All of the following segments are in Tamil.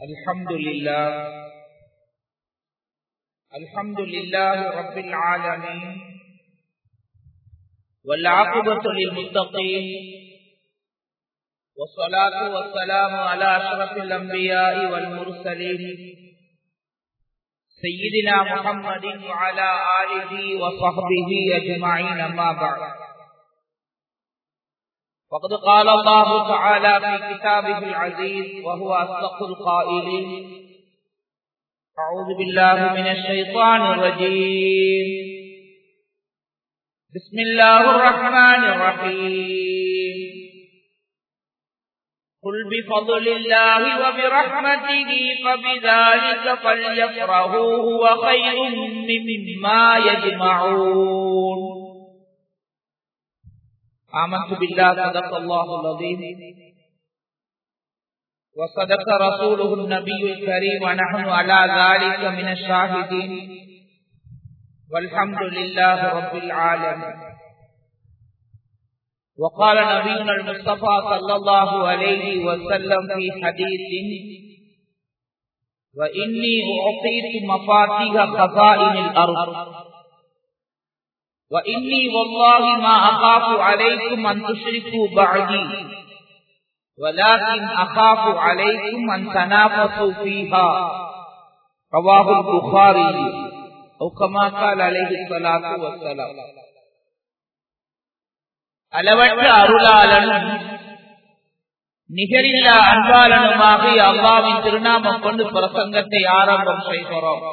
الحمد لله الحمد لله رب العالمين والعاقبة للمتقين والصلاة والسلام على أشرف الأنبياء والمرسلين سيدنا محمد وعلى آله وصحبه أجمعين أما بعد فقد قال الله تعالى في كتابه العزيز وهو أصدق القائلين أعوذ بالله من الشيطان الرجيم بسم الله الرحمن الرحيم قل بفضل الله وبرحمته فبذلك فليفرحوا هو خير مما يجمعون آمنت بالله صدق الله العظيم وصدق رسوله النبي الكريم ونحن على ذلك من الشاهدين والحمد لله رب العالمين وقال نبينا المصطفى صلى الله عليه وسلم في حديث وإني أعطيت مفاتيح خزائن الأرض وإني والله ما أخاف عليكم أن تشركوا بعدي ولكن أخاف عليكم أن تنافسوا فيها رواه البخاري أو كما قال عليه الصلاة والسلام அளவற்ற அருளாளனும் நிகரில்ல அன்பாளனுமாக அல்லாவின் திருநாமம் கொண்டு பிரசங்கத்தை ஆரம்பம் செய்கிறோம்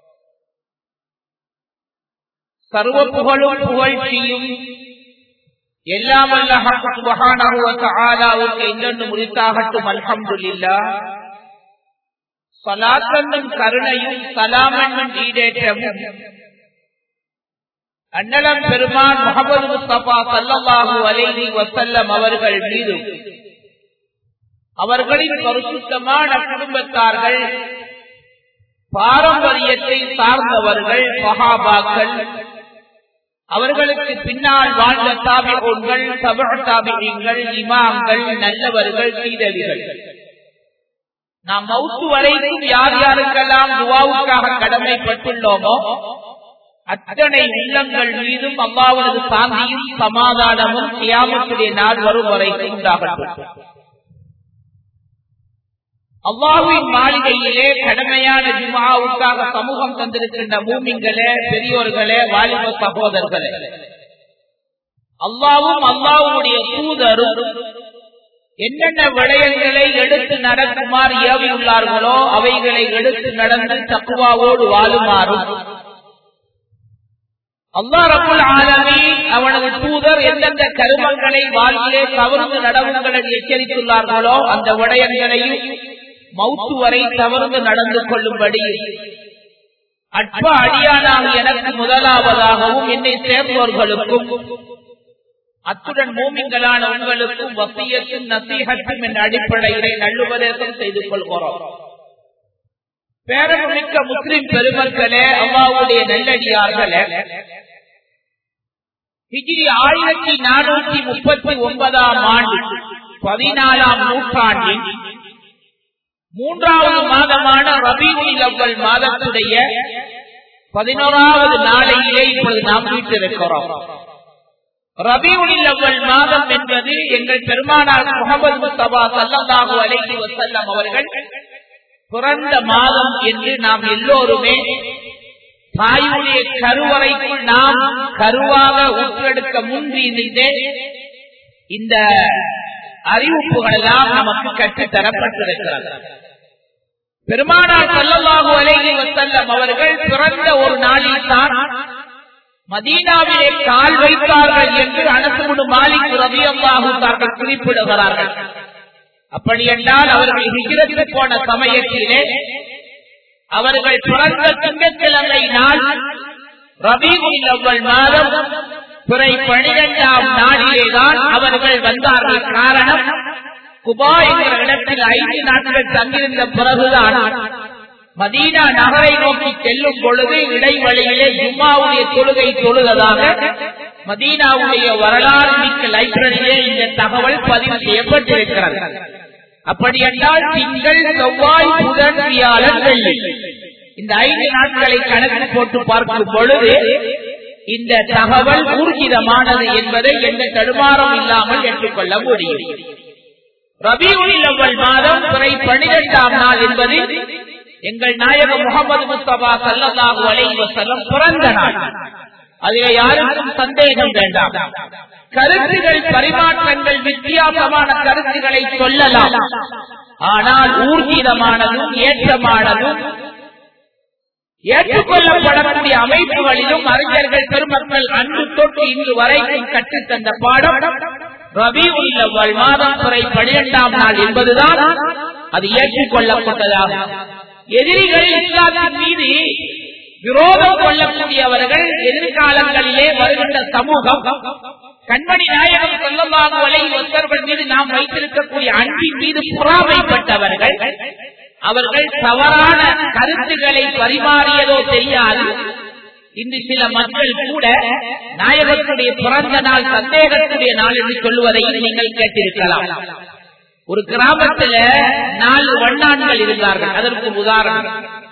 சர்வ புகழும் புகழ்ச்சியும் எல்லாம் அல்லஹானாவுக்கு எங்கென்று முடித்தாகட்டும் அல்ஹம்துல்லா சலாத்தன்னும் கருணையும் சலாமன்னும் ஈடேற்றமும் அண்ணலம் பெருமான் முகமது முஸ்தபா சல்லாஹூ அலைஹி வசல்லம் அவர்கள் மீது அவர்களின் பரிசுத்தமான குடும்பத்தார்கள் பாரம்பரியத்தை சார்ந்தவர்கள் மகாபாக்கள் அவர்களுக்கு பின்னால் வாழ்ந்த தாபிகள் தமிழ் தாபிகள் இமாம்கள் நல்லவர்கள் சீதவிகள் நாம் மவுத்து வரைக்கும் யார் யாருக்கெல்லாம் துவாவுக்காக கடமைப்பட்டுள்ளோமோ அத்தனை உள்ளங்கள் மீதும் அம்மாவனது சாந்தியும் சமாதானமும் கியாமத்துடைய நாள் வரும் வரைக்கும் உண்டாகட்டும் அல்லாஹுவின் மாளிகையிலே கடமையான ஜுமாவுக்காக சமூகம் தந்திருக்கின்ற மூமிங்களே பெரியோர்களே வாலிப சகோதரர்களே அல்லாவும் அல்லாவுடைய தூதரும் என்னென்ன விடயங்களை எடுத்து நடக்குமாறு ஏவியுள்ளார்களோ அவைகளை எடுத்து நடந்து தக்குவாவோடு வாழுமாறும் அல்லா ரபுல் ஆலமி அவனது தூதர் எந்தெந்த கருமங்களை வாழ்விலே தவறுந்து நடவுகளை எச்சரித்துள்ளார்களோ அந்த விடயங்களையும் மவுத்து வரை தவறுந்து நடந்து கொள்ளும்படி அற்ப அடியானாக எனக்கு முதலாவதாகவும் என்னை சேர்ந்தவர்களுக்கும் அத்துடன் மூமிங்களான உங்களுக்கும் வசியத்தும் நசீகத்தும் என்ற அடிப்படையிலே நல்லுபதேசம் செய்து கொள்கிறோம் பேரமிக்க முஸ்லிம் பெருமக்களே அம்மாவுடைய நல்லடியார்களே ஹிஜிரி ஆயிரத்தி நானூற்றி முப்பத்தி ஒன்பதாம் ஆண்டு பதினாலாம் நூற்றாண்டின் மூன்றாவது மாதமான ரபீனில் அவ்வள் மாதத்துடைய பதினோராவது நாளையிலே இப்பொழுது நாம் வீட்டிருக்கிறோம் ரபியுனில் அவ்வள் மாதம் என்பது எங்கள் பெருமானார் முகமது முஸ்தபா சல்லாஹூ அலைஹி வசல்லம் அவர்கள் பிறந்த மாதம் என்று நாம் எல்லோருமே தாயுடைய கருவறைக்குள் நாம் கருவாக உற்றெடுக்க முன்பிருந்தே இந்த அறிவிப்புகள் எல்லாம் நமக்கு கற்றுத்தரப்பட்டிருக்கிறது பெருமானார் சல்லல்லாஹு அலைஹி வசல்லம் அவர்கள் பிறந்த ஒரு நாளில் தான் மதீனாவிலே கால் வைத்தார்கள் என்று அனசுமுடு மாலிக் ரவி அல்லாஹு தார்கள் குறிப்பிடுகிறார்கள் அப்படி என்றால் அவர்கள் ஹிஜரத்து போன சமயத்திலே அவர்கள் பிறந்த திங்கட்கிழமை நாள் ரபீகுல் அவ்வள் மாதம் பிறை பனிரெண்டாம் நாளிலேதான் அவர்கள் வந்தார்கள் காரணம் குபா என்கிற இடத்தில் ஐந்து நாட்கள் தங்கியிருந்த பிறகுதான் மதீனா நகரை நோக்கி செல்லும் பொழுது இடைவெளியிலே ஜும்மாவுடைய தொழுகை தொழுவதாக மதீனாவுடைய வரலாறு மிக்க லைப்ரரியிலே இந்த தகவல் பதிவு செய்யப்பட்டிருக்கிறது அப்படி என்றால் திங்கள் செவ்வாய் புதன் புதன் வியாழன் வெள்ளி இந்த ஐந்து நாட்களை கணக்கு போட்டு பார்க்கும் பொழுது இந்த தகவல் ஊர்ஜிதமானது என்பதை எந்த தடுமாறம் இல்லாமல் ஏற்றுக்கொள்ள முடியும் ரபியுல் அவ்வல் மாதம் துறை பனிரெண்டாம் நாள் என்பது எங்கள் நாயகம் முகமது முஸ்தபா சல்லல்லாஹு அலைஹி வஸல்லம் பிறந்த நாள் அதில் யாருக்கும் சந்தேகம் வேண்டாம் கருத்துகள் பரிமாற்றங்கள் வித்தியாசமான கருத்துக்களை சொல்லலாம் ஆனால் ஊர்ஜிதமானதும் ஏற்றமானதும் ஏற்றுக்கொள்ளப்படக்கூடிய அமைப்புகளிலும் அறிஞர்கள் பெருமக்கள் அன்று தொட்டு இன்று வரைக்கும் கற்றுத்தந்த பாடம் ரவி உள்ள மாதம் துறை பனிரெண்டாம் நாள் என்பதுதான் அது ஏற்றுக்கொள்ளப்பட்டதாகும் எதிரிகள் இஸ்லாத்தின் மீது விரோதம் கொள்ளக்கூடியவர்கள் எதிர்காலங்களிலே வருகின்ற சமூகம் கண்மணி நாயகம் சொல்லமாக வலை ஒத்தர்கள் மீது நாம் வைத்திருக்கக்கூடிய அன்பின் மீது புறாமைப்பட்டவர்கள் அவர்கள் தவறான கருத்துக்களை பரிமாறியதோ தெரியாது இன்று சில மக்கள் கூட நாயகத்துடைய பிறந்த நாள் சந்தேகத்துடைய நாள் என்று சொல்லுவதையும் நீங்கள் கேட்டிருக்கலாம் ஒரு கிராமத்துல நாலு வண்ணான்கள் இருந்தார்கள் அதற்கு உதாரணம்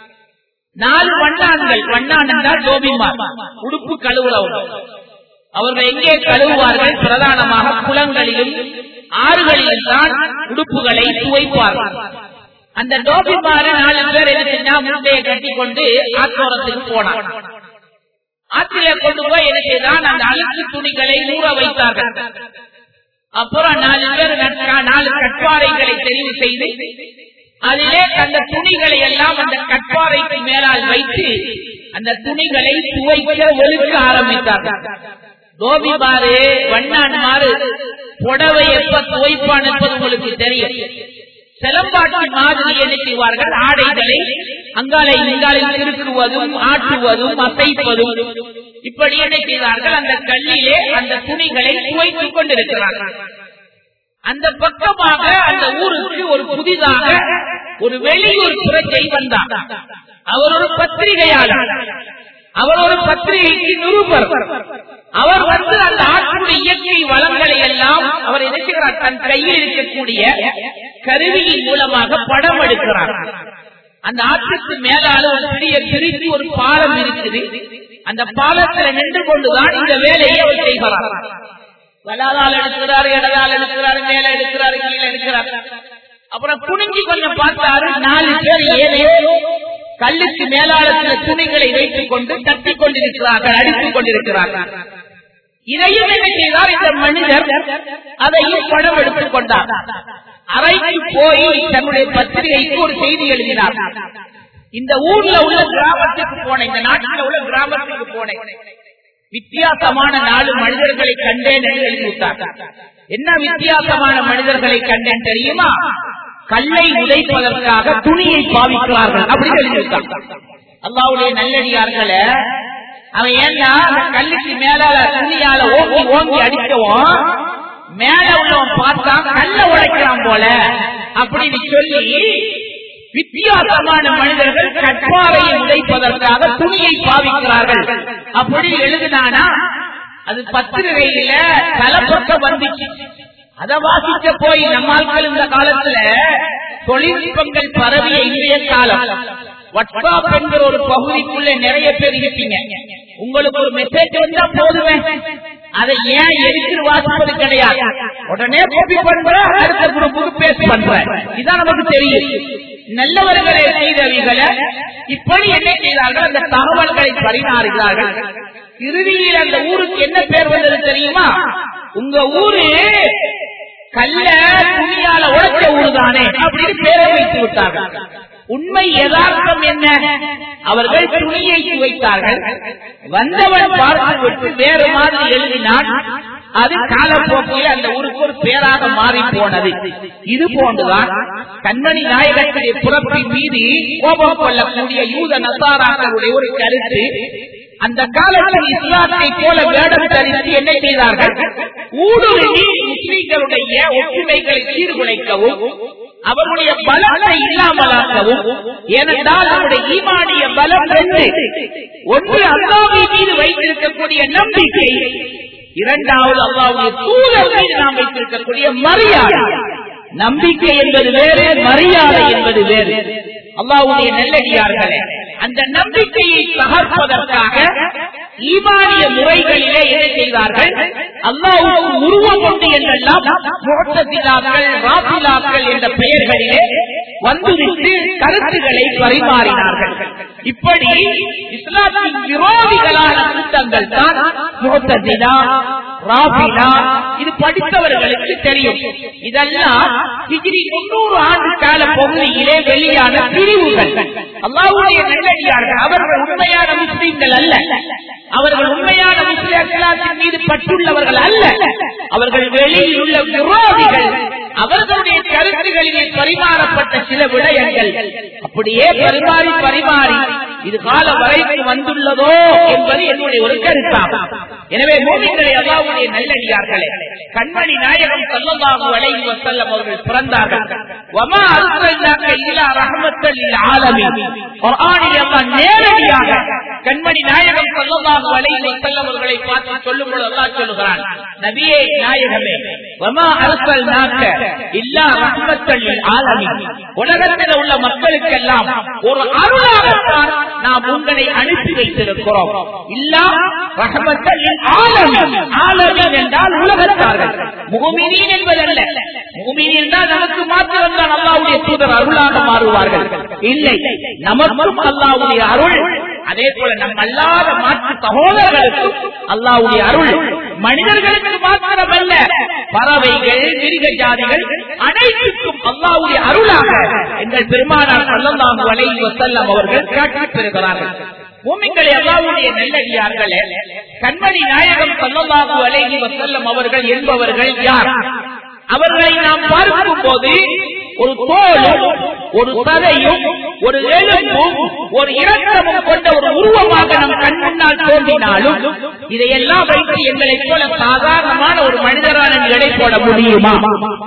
நாலு வண்ணான்கள் வண்ணான் என்றால் ஜோபிமார் உடுப்பு கழுவுறவர்கள் அவர்கள் எங்கே கழுவுவார்கள் பிரதானமாக குளங்களிலும் ஆறுகளிலும் தான் உடுப்புகளை துவைப்பார்கள் அந்த டோபிமாறு நாலு பேர் என்ன முந்தைய கட்டி கொண்டு ஆத்தோரத்துக்கு போனார் ஆற்றிலே கொண்டு போய் எனக்குதான் அந்த அழுக்கு துணிகளை ஊற வைத்தார்கள் அப்புறம் நாலு பேர் நாலு கட்பாறைகளை தெரிவு செய்து அதிலே அந்த துணிகளை எல்லாம் அந்த கட்பாறைக்கு மேலால் வைத்து அந்த துணிகளை துவைக்க ஒழுக்க ஆரம்பித்தார்கள் கோபிமாறு வண்ணான் மாறு புடவை எப்ப துவைப்பான் என்பது உங்களுக்கு தெரியும் செலம்பாட்டு மாதிரி என்ன செய்வார்கள் ஆடைகளை அங்காலை இங்காலை திருக்குவதும் ஆட்டுவதும் அசைப்பதும் இப்படி என்ன செய்தார்கள் அந்த கல்லிலே அந்த துணிகளை துவைத்துக் கொண்டிருக்கிறார்கள் அந்த பக்கமாக அந்த ஊருக்கு ஒரு புதிதாக ஒரு வெளியூர் பிரஜை வந்தார் அவர் ஒரு பத்திரிகையாளர் அவர் ஒரு பத்திரிகைக்கு நிருபர் அவர் வந்து அந்த ஆற்றுடைய இயற்கை வளங்களை எல்லாம் அவர் இருக்கிறார் தன் கையில் இருக்கக்கூடிய கருவியின் மூலமாக படம் எடுக்கிறார் அந்த ஆற்றுக்கு மேலால ஒரு சிறிய பிரித்து ஒரு பாலம் இருக்குது அந்த பாலத்துல நின்று கொண்டுதான் இந்த வேலையை அவர் செய்கிறார் வலாதால் எடுக்கிறாரு இடதால் எடுக்கிறாரு மேல எடுக்கிறாரு கீழே எடுக்கிறார் அப்புறம் குனிஞ்சி கொஞ்சம் பார்த்தாரு நாலு பேர் ஏதேதோ கல்லுக்கு மேலாளத்துல துணிகளை வைத்துக் கொண்டு தட்டிக் கொண்டிருக்கிறார்கள் அடித்துக் கொண்டிருக்கிறார்கள் இதையும் என்ன செய்தார் இந்த மனிதர் அதையும் படம் எடுத்துக் கொண்டார் அறைக்கு போய் தன்னுடைய பத்திரிகைக்கு ஒரு செய்தி எழுதினார் இந்த ஊர்ல உள்ள கிராமத்துக்கு போனேன் இந்த நாட்டில் உள்ள கிராமத்துக்கு போனேன் வித்தியாசமான நாலு மனிதர்களை கண்டேன் என்று எழுதிவிட்டார் என்ன வித்தியாசமான மனிதர்களை கண்டேன் தெரியுமா கல்லை உதைப்பதற்காக துணியை பாவிக்கிறார்கள் அப்படின்னு எழுதிவிட்டார் அல்லாவுடைய நல்லடியார்களே அவன் ஏன்னா அந்த கல்லுக்கு மேலால துணியால ஓங்கி ஓங்கி அடிக்கவும் மேல உள்ளவன் பார்த்தா கல்ல உடைக்கிறான் போல அப்படின்னு சொல்லி வித்தியாசமான மனிதர்கள் கட்பாறையை உடைப்பதற்காக துணியை பாவிக்கிறார்கள் அப்படி எழுதினானா அது பத்திரிகையில தலப்பக்கம் வந்துச்சு அத வாசிக்க போய் நம்மாட்கள் இந்த காலத்துல தொழில்நுட்பங்கள் பரவிய இன்றைய காலம் வாட்ஸ்அப் என்கிற ஒரு பகுதிக்குள்ள நிறைய பேர் இருப்பீங்க உங்களுக்கு ஒரு மெசேஜ் வந்தா போதுமே அதை ஏன் எதுக்கு வாசிப்பது கிடையாது உடனே காப்பி பண்ற அடுத்த குரூப்புக்கு பேஸ் பண்ற இதான் நமக்கு தெரியும் நல்லவர்களை செய்தவைகளை இப்படி என்ன செய்தார்கள் அந்த தகவல்களை பரிமாறுகிறார்கள் இறுதியில் அந்த ஊருக்கு என்ன பேர் வந்தது தெரியுமா உங்க ஊரு கல்ல துணியால உடைச்ச ஊரு தானே அப்படின்னு பேரை வைத்து விட்டார்கள் உண்மை யதார்த்தம் என்ன அவர்கள் துணியை துவைத்தார்கள் வந்தவன் பார்த்துவிட்டு வேறு மாதிரி எழுதினான் அது காலப்போக்கில் அந்த ஊருக்கு ஒரு பேராக மாறி போனது இது போன்றுதான் கண்மணி நாயகத்துடைய புறப்பின் மீது கோபம் கொள்ளக்கூடிய யூத நசாராக்களுடைய ஒரு கருத்து அந்த காலத்தில் இஸ்லாத்தை போல வேடம் தரித்து என்ன செய்தார்கள் ஊடுருவி முஸ்லீம்களுடைய ஒற்றுமைகளை சீர்குலைக்கவும் அவருடைய பலத்தை இல்லாமலாக்கவும் ஏனென்றால் நம்முடைய ஈமானிய பலம் ரெண்டு ஒன்று அல்லாவை மீது வைத்திருக்கக்கூடிய நம்பிக்கை இரண்டாவது அல்லாவுடைய தூதர் மீது நாம் வைத்திருக்கக்கூடிய மரியாதை நம்பிக்கை என்பது வேறு மரியாதை என்பது வேறு அல்லாவுடைய நல்லடியார்களே அந்த நம்பிக்கையை தகர்ப்பதற்காக ஈமானிய முறைகளிலே என்ன செய்தார்கள் அல்லாவுக்கு உருவம் உண்டு என்றெல்லாம் முகத்திலாக்கள் ராசிலாக்கள் என்ற பெயர்களிலே வந்துவிட்டு கருத்துக்களை பரிமாறினார்கள் இப்படி இஸ்லாத்தின் விரோதிகளான கூட்டங்கள் தான் முகத்திலா ராபிலா இது படித்தவர்களுக்கு தெரியும் இதெல்லாம் டிகிரி முன்னூறு ஆண்டு கால பகுதியிலே வெளியான பிரிவுகள் அல்லாவுடைய நல்லடியார்கள் அவர்கள் உண்மையான முஸ்லீம்கள் அல்ல அவர்கள் உண்மையான முஸ்லிம் மீது பற்றுள்ளவர்கள் அல்ல அவர்கள் வெளியில் உள்ள விரோதிகள் அவர்களுடைய கருத்துகளிலே பரிமாறப்பட்ட சில விடயங்கள் அப்படியே பரிமாறி பரிமாறி இது கால வரைக்கு வந்துள்ளதோ என்பது என்னுடைய ஒரு கருத்தாகும் எனவே மோமிகளை அல்லாவுடைய நல்லடியார்களே கண்மணி நாயகம் சல்லல்லாஹு அலைஹி வஸல்லம் அவர்கள் பிறந்தார்கள் வமா அர்சல்னாக இல்லா ரஹ்மத்தல் லில் ஆலமீன் குர்ஆனில் அல்லாஹ் நேரடியாக கண்மணி நாயகம் சல்லல்லாஹு அலைஹி வஸல்லம் அவர்களை பார்த்து சொல்லும் பொழுது அல்லாஹ் சொல்லுகிறான் நபியே நாயகமே வமா அர்சல்னாக இல்லா ரஹ்மத்தல் லில் ஆலமீன் உலகத்தில் உள்ள மக்களுக்கெல்லாம் ஒரு அருளாகத்தான் நாம் உங்களை அனுப்பி வைத்திருக்கிறோம் இல்லா ரஹ்மத்தல் லில் ஆலமீன் ஆலமீன் என்றால் உலகத்தார்கள் முகமினீன் என்பதல்ல முகமினீன் என்றால் நமக்கு மாத்திரம் தான் அல்லாவுடைய தூதர் அருளாக மாறுவார்கள் இல்லை நமக்கும் அல்லாவுடைய அருள் அதே போல நம் அல்லாத மாற்று சகோதரர்களுக்கும் அல்லாவுடைய அருள் மனிதர்களுக்கு மாத்திரமல்ல பறவைகள் மிருக ஜாதிகள் அனைத்துக்கும் அல்லாவுடைய அருளாக எங்கள் பெருமானார் சல்லல்லாஹு அலைஹி வஸல்லம் அவர்கள் காட்டிப் பெறுகிறார்கள் பூமிகளை அல்லாவுடைய நல்லடியார்களே கண்மணி நாயகம் சல்லல்லாஹு அலைஹி வஸல்லம் அவர்கள் என்பவர்கள் யார் அவர்களை நாம் பார்க்கும் போது ஒரு தோலும் ஒரு சதையும் ஒரு எலும்பும் ஒரு இரக்கமும் கொண்ட ஒரு உருவமாக நம் கண் முன்னால் தோன்றினாலும் இதையெல்லாம் வைத்து எங்களை போல சாதாரணமான ஒரு மனிதரான எடை போட முடியுமா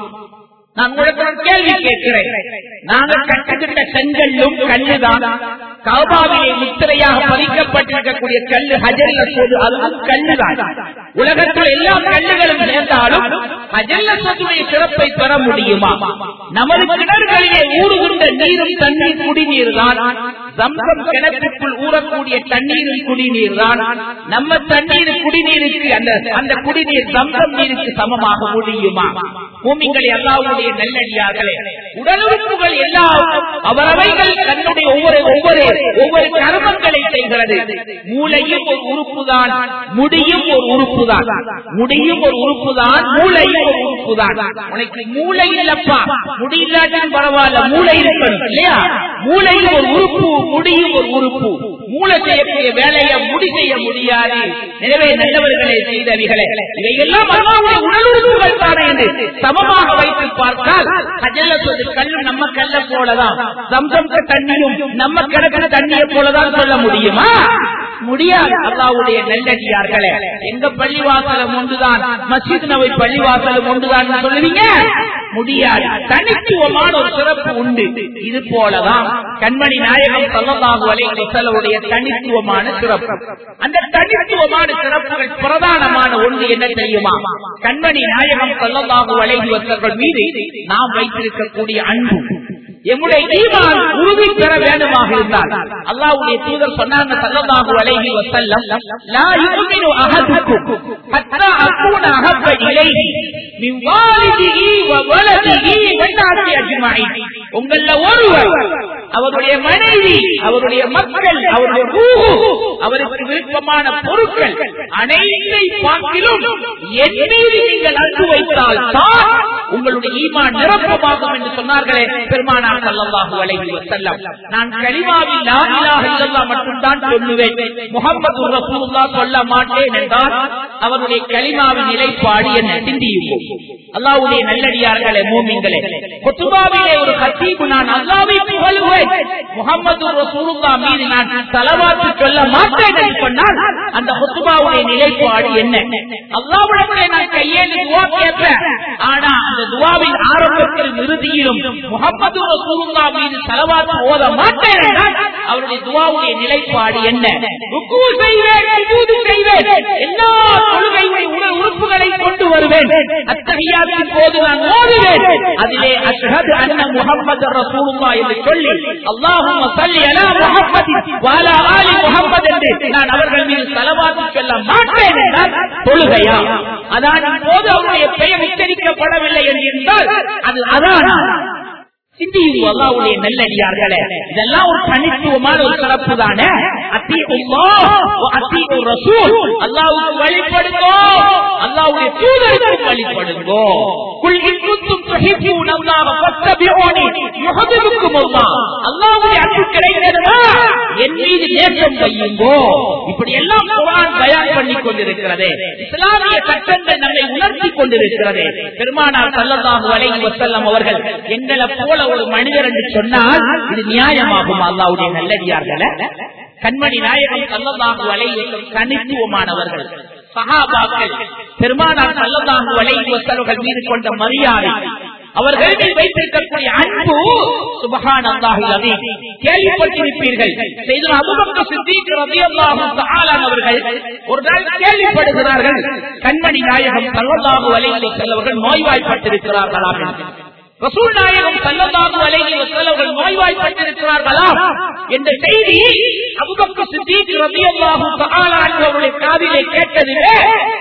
நான் உங்களுக்கு ஒரு கேள்வி கேட்கிறேன் நாங்கள் கட்டுகின்ற கண்களும் கல்லுதான் கௌபாவிலே முத்திரையாக பதிக்கப்பட்டிருக்கக்கூடிய கல்லு ஹஜல்ல சோது அதுவும் கல்லுதான் உலகத்தில் எல்லா கல்லுகளும் சேர்ந்தாலும் ஹஜல்ல சோதுடைய சிறப்பை பெற முடியுமா நமது கிணறுகளிலே ஊறுகின்ற நீரும் தண்ணீர் குடிநீர் தான் சம்சம் கிணற்றுக்குள் ஊறக்கூடிய தண்ணீரும் குடிநீர் தான் நம்ம தண்ணீர் குடிநீருக்கு அந்த அந்த குடிநீர் சம்சம் நீருக்கு சமமாக முடியுமா பூமிகளை அல்லாவுடைய நல்லடியார்களே உடல் உறுப்புகள் எல்லாம் அவரவைகள் தன்னுடைய ஒவ்வொரு ஒவ்வொரு ஒவ்வொரு கர்மங்களை செய்கிறது மூளையும் ஒரு உறுப்புதான் முடியும் ஒரு உறுப்புதான் முடியும் ஒரு உறுப்புதான் மூளையும் ஒரு உறுப்புதான் உனக்கு மூளை இல்லப்பா முடி இல்லாட்டாலும் பரவாயில்ல மூளை இருக்கணும் இல்லையா மூளையும் ஒரு உறுப்பு முடியும் ஒரு உறுப்பு மூளை செய்யக்கூடிய வேலையை முடி செய்ய முடியாது எனவே நல்லவர்களை செய்தவிகளை இவையெல்லாம் அல்லாவுடைய உடல் உறுப்புகள் தானே என்று சமமாக வைத்து பார்த்தால் அஜல்ல சொல்லு கல்லு நம்ம கல்ல போலதான் சம்சம் தண்ணியும் நம்ம கிடக்கிற தண்ணியை போலதான் சொல்ல முடியுமா முடியாது அல்லாவுடைய நல்லடியார்களே எங்க பள்ளிவாசலம் ஒன்றுதான் மஸ்ஜித் நவை பள்ளிவாசலம் ஒன்றுதான் சொல்லுவீங்க முடியாது தனித்துவமான ஒரு சிறப்பு உண்டு இது போலதான் கண்மணி நாயகம் சொல்லலாகு வலையுடைய தனித்துவமான சிறப்பு அந்த தனித்துவமான சிறப்புகள் பிரதானமான ஒன்று என்ன தெரியுமா கண்மணி நாயகம் சொல்லலாகு வலைவர்கள் மீது நாம் வைத்திருக்கக்கூடிய அன்பு எம்முடைய ஈமான் உறுதி பெற வேண்டுமாக இருந்தால் அல்லாவுடைய தூதர் சொன்னாங்க சல்லல்லாஹு அலைஹி வஸல்லம் லா யுமினு அஹதுக்கும் ஹத்தா அகூன அஹப்ப இலைஹி மின் வாலிதிஹி வ வலதிஹி வன்னாசி அஜ்மஈன் உங்கள ஒருவர் அவருடைய மனைவி அவருடைய மக்கள் அவருடைய ரூஹு அவருக்கு விருப்பமான பொருட்கள் அனைத்தை பார்க்கிலும் என் மீது நீங்கள் அன்பு வைத்தால் தான் உங்களுடைய ஈமான் நிரப்பமாகும் என்று சொன்னார்களே பெருமானார் ஸல்லல்லாஹு அலைஹி வஸல்லம் நான் கலிமாவில் லா இலாஹ இல்லல்லாஹ் மட்டும் தான் சொல்லுவேன் முஹம்மது ரசூலுல்லாஹ் சொல்ல மாட்டேன் என்றால் அவருடைய கலிமாவின் நிலைப்பாடு என்ன சிந்தியுங்கள் அல்லாஹ்வுடைய நல்லடியார்களே மூமின்களே குத்துபாவிலே ஒரு கத்தீபு நான் அல்லாஹ்வை புகழுவேன் முஹம்மது ரசூலுல்லாஹ் மீது நான் தலவாத்து சொல்ல மாட்டேன் என்று சொன்னால் அந்த குத்துபாவுடைய நிலைப்பாடு என்ன அல்லாஹ்விடமே நான் கையேந்து துவா கேட்பேன் ஆனா அந்த துவாவின் ஆரம்பத்திலும் இறுதியிலும் முகமது ரசூலுல்லா மீது தலவாத்து ஓத மாட்டேன் என்றால் அவருடைய துவாவுடைய நிலைப்பாடு என்ன ருக்கு செய்வேன் சுஜூது செய்வேன் எல்லா தொழுகையுடைய உடல் உறுப்புகளை கொண்டு வருவேன் அத்தகையாத்தின் போது நான் ஓடுவேன் அதிலே அஷ்ஹது அன்ன முஹம்மது ரசூலுல்லாஹ் என்று சொல்லி அல்லாஹும்ம ஸல்லி அலா முஹம்மதி வ அலா ஆலி முஹம்மது என்று நான் அவர்கள் மீது ஸலவாத்து சொல்ல மாட்டேன் என்றால் தொழுகையா அதான் போது அவருடைய பெயர் உச்சரிக்கப்படவில்லை என்றால் அது அதான் சிந்தியுங்கள் அல்லாவுடைய நல்லடியார்களே இதெல்லாம் ஒரு தனித்துவமான ஒரு சிறப்பு தானே அல்லாவுக்கு வழிபடுங்கோ அல்லாவுடைய தூதருக்கு வழிபடுங்கோ குல் இன் குன்தும் துஹிப்பூன அல்லாஹ் ஃபத்தபிஊனி யுஹிப்புக்கும் அல்லாஹ் அல்லாஹ்வுடைய அன்பு கிடைக்கிறதா என் மீது நேசம் வையுங்கோ இப்படி எல்லாம் குர்ஆன் பயான் பண்ணி கொண்டிருக்கிறது இஸ்லாமிய சட்டங்கள் நம்மை உணர்த்தி கொண்டிருக்கிறது பெருமானார் ஸல்லல்லாஹு அலைஹி வஸல்லம் அவர்கள் எங்களை போல ஒரு மனிதர் என்று சொன்னால் இது நியாயமாகும் அல்லாவுடைய நல்லடியார்கள கண்மணி நாயகம் சல்லல்லாஹு அலைஹி தனித்துவமானவர்கள் சஹாபாக்கள் பெருமானார் சல்லல்லாஹு அலைஹி வஸல்லம் மீது கொண்ட மரியாதை அவர்கள் மீது வைத்திருக்கக்கூடிய அன்பு சுபஹான் அல்லாஹி கேள்விப்பட்டிருப்பீர்கள் செய்து அபுபக்கர் சித்திக் ரலியல்லாஹு தஆலா அவர்கள் ஒரு நாள் கேள்விப்படுகிறார்கள் கண்மணி நாயகம் சல்லல்லாஹு அலைஹி வஸல்லம் அவர்கள் நோய்வாய்ப்பட்டிருக்கிறார்களாம் ரசூல் நாயகம் சல்லல்லாஹு அலைஹி வஸல்லம் நோய்வாய்ப்பட்டிருக்கிறார்களா என்ற செய்தி அபூபக்கர் சித்திக் ரலியல்லாஹு தஆலா அவருடைய காதிலே கேட்டதிலே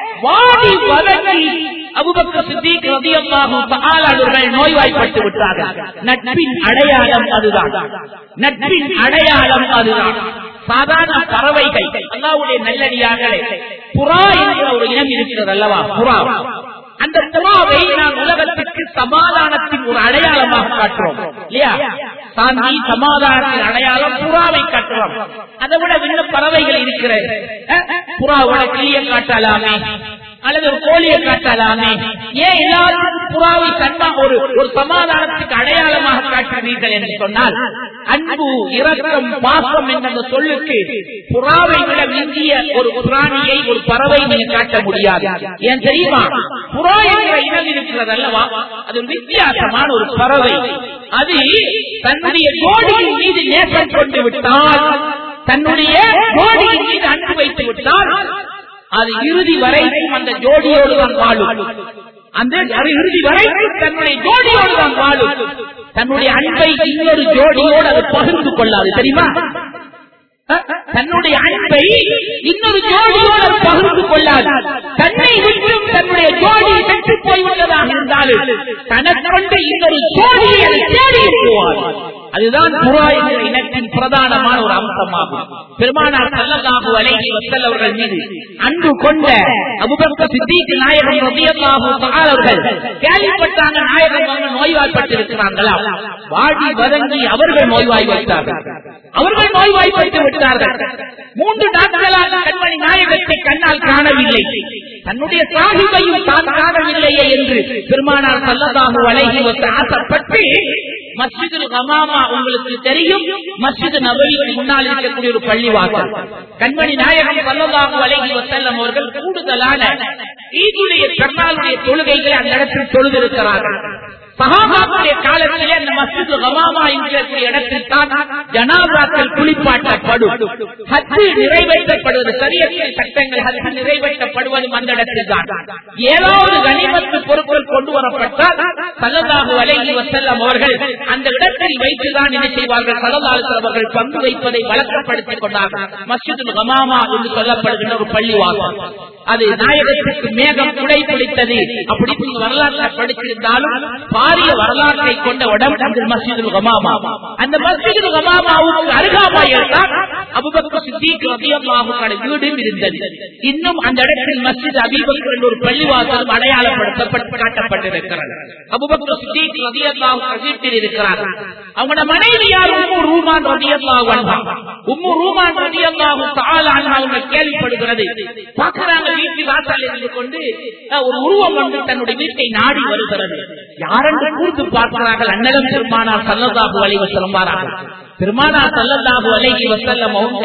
வாடி வதங்கி அபூபக்கர் சித்திக் ரலியல்லாஹு தஆலா அவர்கள் நோய்வாய்ப்பட்டு விட்டார்கள் நட்பின் அடையாளம் அதுதான் நட்பின் அடையாளம் அதுதான் சாதாரண பறவைகள் அல்லாவுடைய நல்லடியார்களே புறா என்கிற ஒரு இனம் இருக்கிறது அல்லவா புறா அந்த புறாவை நாம் உலகத்திற்கு சமாதானத்தின் ஒரு அடையாளமாக காட்டுறோம் இல்லையா சாந்தி சமாதானத்தின் அடையாளம் புறாவை காட்டுறோம் அதை விட விண்ண பறவைகள் இருக்கிறது புறாவோட கிளிய காட்டலாமே அல்லது ஒரு கோழியை காட்டலாமே ஏன் எல்லாரும் புறாவை தன்மா ஒரு ஒரு சமாதானத்துக்கு அடையாளமாக காட்டுகிறீர்கள் என்று சொன்னால் அன்பு இரக்கம் பாசம் என்ற அந்த சொல்லுக்கு புறாவை விட மிஞ்சிய ஒரு பிராணியை ஒரு பறவை நீங்க காட்ட முடியாது ஏன் தெரியுமா புறா என்ற இனம் இருக்கிறது அல்லவா அது ஒரு வித்தியாசமான ஒரு பறவை அது தன்னுடைய ஜோடியின் மீது நேசம் கொண்டு விட்டால் தன்னுடைய ஜோடியின் மீது அன்பு வைத்து விட்டால் அது இறுதி வரைக்கும் அந்த ஜோடியோடு தான் வாழும் அந்த அது இறுதி வரைக்கும் தன்னுடைய ஜோடியோடு தான் வாழும் தன்னுடைய அன்பை இன்னொரு ஜோடியோடு அது பகிர்ந்து கொள்ளாது தெரியுமா தன்னுடைய அன்பை இன்னொரு ஜோடியோடு அது பகிர்ந்து கொள்ளாது தன்னை விட்டும் தன்னுடைய ஜோடி பெற்று போய்விட்டதாக இருந்தாலும் தனக்கொண்டு இன்னொரு ஜோடியை அதை தேடி போவார் அதுதான் புறா என்ற இனத்தின் பிரதானமான ஒரு அம்சமாகும் பெருமானார் சல்லல்லாஹு அலைஹி வஸல்லம் அவர்கள் மீது அன்பு கொண்ட அபூபக்கர் சித்திக் நாயகம் ரலியல்லாஹு தஆலா அவர்கள் கேள்விப்பட்டாங்க நாயகம் அவங்க நோய்வாய்ப்பட்டிருக்கிறாங்களா வாடி வதங்கி அவர்கள் நோய்வாய்ப்பட்டார்கள் அவர்கள் நோய்வாய்ப்பட்டு விட்டார்கள் மூன்று நாட்களாக கண்மணி நாயகத்தை கண்ணால் காணவில்லை தன்னுடைய சாகிபையும் தான் காணவில்லையே என்று பெருமானார் சல்லல்லாஹு அலைஹி வஸல்லம் ஆசைப்பட்டு மஸ்ஜிதுல் கமாமா உங்களுக்கு தெரியும் மஸ்ஜிது நபரிக்கு முன்னால் இருக்கக்கூடிய ஒரு பள்ளிவாசல் கண்மணி நாயகம் சல்லல்லாஹு அலைஹி வஸல்லம் அவர்கள் கூடுதலான ஈதுடைய பெருநாளுடைய தொழுகைகளை அந்த இடத்தில் தொழுதிருக்கிறார்கள் சகாபாக்களுடைய காலத்திலே அந்த மஸ்ஜிது கமாமா என்கிற இடத்தில் தான் ஜனாதாக்கள் குளிப்பாட்டப்படும் ஹஜ்ஜு நிறைவேற்றப்படுவது சரியத்தின் சட்டங்கள் ஹஜ்ஜு நிறைவேற்றப்படுவதும் அந்த இடத்தில் தான் ஏதாவது கனிமத்து பொருட்கள் கொண்டு வரப்பட்டால் சல்லல்லாஹு அலைஹி வஸல்லம் அவர்கள் அந்த இடத்தில் வைத்துதான் என்ன செய்வார்கள் சல்லல்லாஹு அவர்கள் பங்கு வைப்பதை வழக்கப்படுத்திக் கொண்டார்கள் மஸ்ஜிதுல் கமாமா என்று சொல்லப்படுகின்ற ஒரு பள்ளிவாசல் அது நாயகத்திற்கு மேகம் குடை பிடித்தது அப்படி நீங்க வரலாற்றை படித்திருந்தாலும் பாரிய வரலாற்றை கொண்ட இடம் அந்த மஸ்ஜிதுல் கமாமா அந்த மஸ்ஜிதுல் கமாமாவுக்கு அருகாமையில் தான் அபுபக்கர் சித்திக் ரலியல்லாஹு வீடும் இருந்தது இன்னும் அந்த இடத்தில் மஸ்ஜித் அபீபக்கர் என்ற ஒரு பள்ளிவாசலும் அடையாளப்படுத்தப்பட்டு காட்டப்பட்டிருக்கிறது அபுபக்கர் சித்திக் ரலியல்லாஹு வீட்டில் இருக்கிறார் அவங்களோட மனைவி யார் உம்மு ரூமான் ரலியல்லாஹு அன்ஹா உம்மு ரூமான் ரலியல்லாஹு தஆலா அன்ஹா அவங்க கேள்விப்படுகிறது பார்க்கறாங்க வீட்டு வாசல் இருந்து கொண்டு ஒரு உருவம் வந்து தன்னுடைய வீட்டை நாடி வருகிறது யாரென்று கூர்ந்து பார்க்கிறார்கள் அன்னலம் பெருமானார் சல்லல்லாஹு அலைஹி வஸல்லம் வாரார்கள் பெருமானார் சல்லல்லாஹு அலைஹி வஸல்லம் அவங்க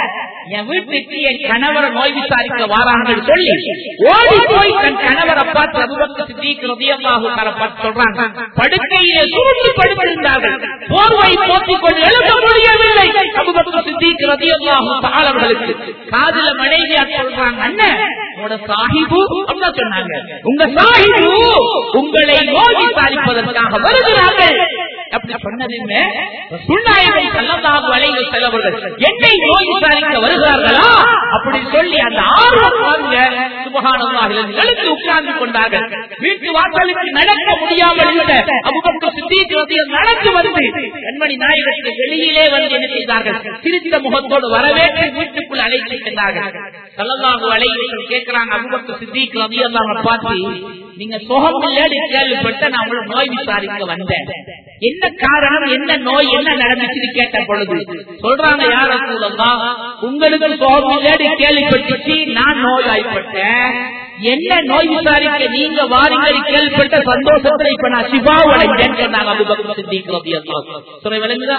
என் வீட்டுக்கு என் கணவரை நோய் விசாரிக்க வாராங்கன்னு சொல்லி ஓடி போய் தன் கணவரை பார்த்து அபுபக்கர் சித்திக் ரலியல்லாஹு தஆலா பார்த்து சொல்றாங்க படுக்கையிலே சுருண்டு படுத்திருந்தார்கள் போர்வை போத்திக் கொண்டு எழுத முடியவில்லை அபுபக்கர் அபூபக்கர் சித்திக் ரலியல்லாஹு தஆலா அவர்களுக்கு காதுல மனைவியா சொல்றாங்க அண்ணன் உங்களோட சாஹிபு அப்படிதான் சொன்னாங்க உங்க சாஹிபு உங்களை நோய் விசாரிப்பதற்காக வருகிறார்கள் அப்படி சொன்னதுமே சுண்ணாயிரம் சல்லல்லாஹு அலைஹி செல்லவர்கள் என்னை நோய் விசாரிக்க வருகிறார்களா அப்படி சொல்லி அந்த ஆர்வம் பாருங்க சுபஹானல்லாஹ் எழுந்து உட்கார்ந்து கொண்டார்கள் வீட்டு வாசலுக்கு நடக்க முடியாமல் இருந்த அபூபக்கர் சித்திக் ரலியல்லாஹு நடந்து வந்து கண்மணி நாயகத்தை வெளியிலே வந்து என்ன செய்தார்கள் சிரித்த முகத்தோடு வரவேற்று வீட்டுக்குள் அழைத்து சென்றார்கள் சல்லல்லாஹு அலைஹி கேட்கிறாங்க அபூபக்கர் சித்திக் ரலியல்லாஹு பார்த்து நீங்க சுகம் இல்லைன்னு கேள்விப்பட்ட நான் உங்களை நோய் விசாரிக்க வந்தேன் என்ன காரணம் என்ன நோய் என்ன நடந்துச்சு கேட்ட பொழுது சொல்றாங்க யார சூழல்லாம் உங்களுக்கு சுகம் இல்லைன்னு கேள்விப்பட்டுச்சு நான் நோயாய்ப்பட்டேன் என்ன நோய் விசாரிக்க நீங்க வாருங்கள் கேள்விப்பட்ட சந்தோஷத்துல இப்ப நான் சிவாவடைஞ்சேன்னு சொன்னாங்க அபூபக்கர் சித்திக் ரலியல்லாஹு சொல்ல விளங்குதா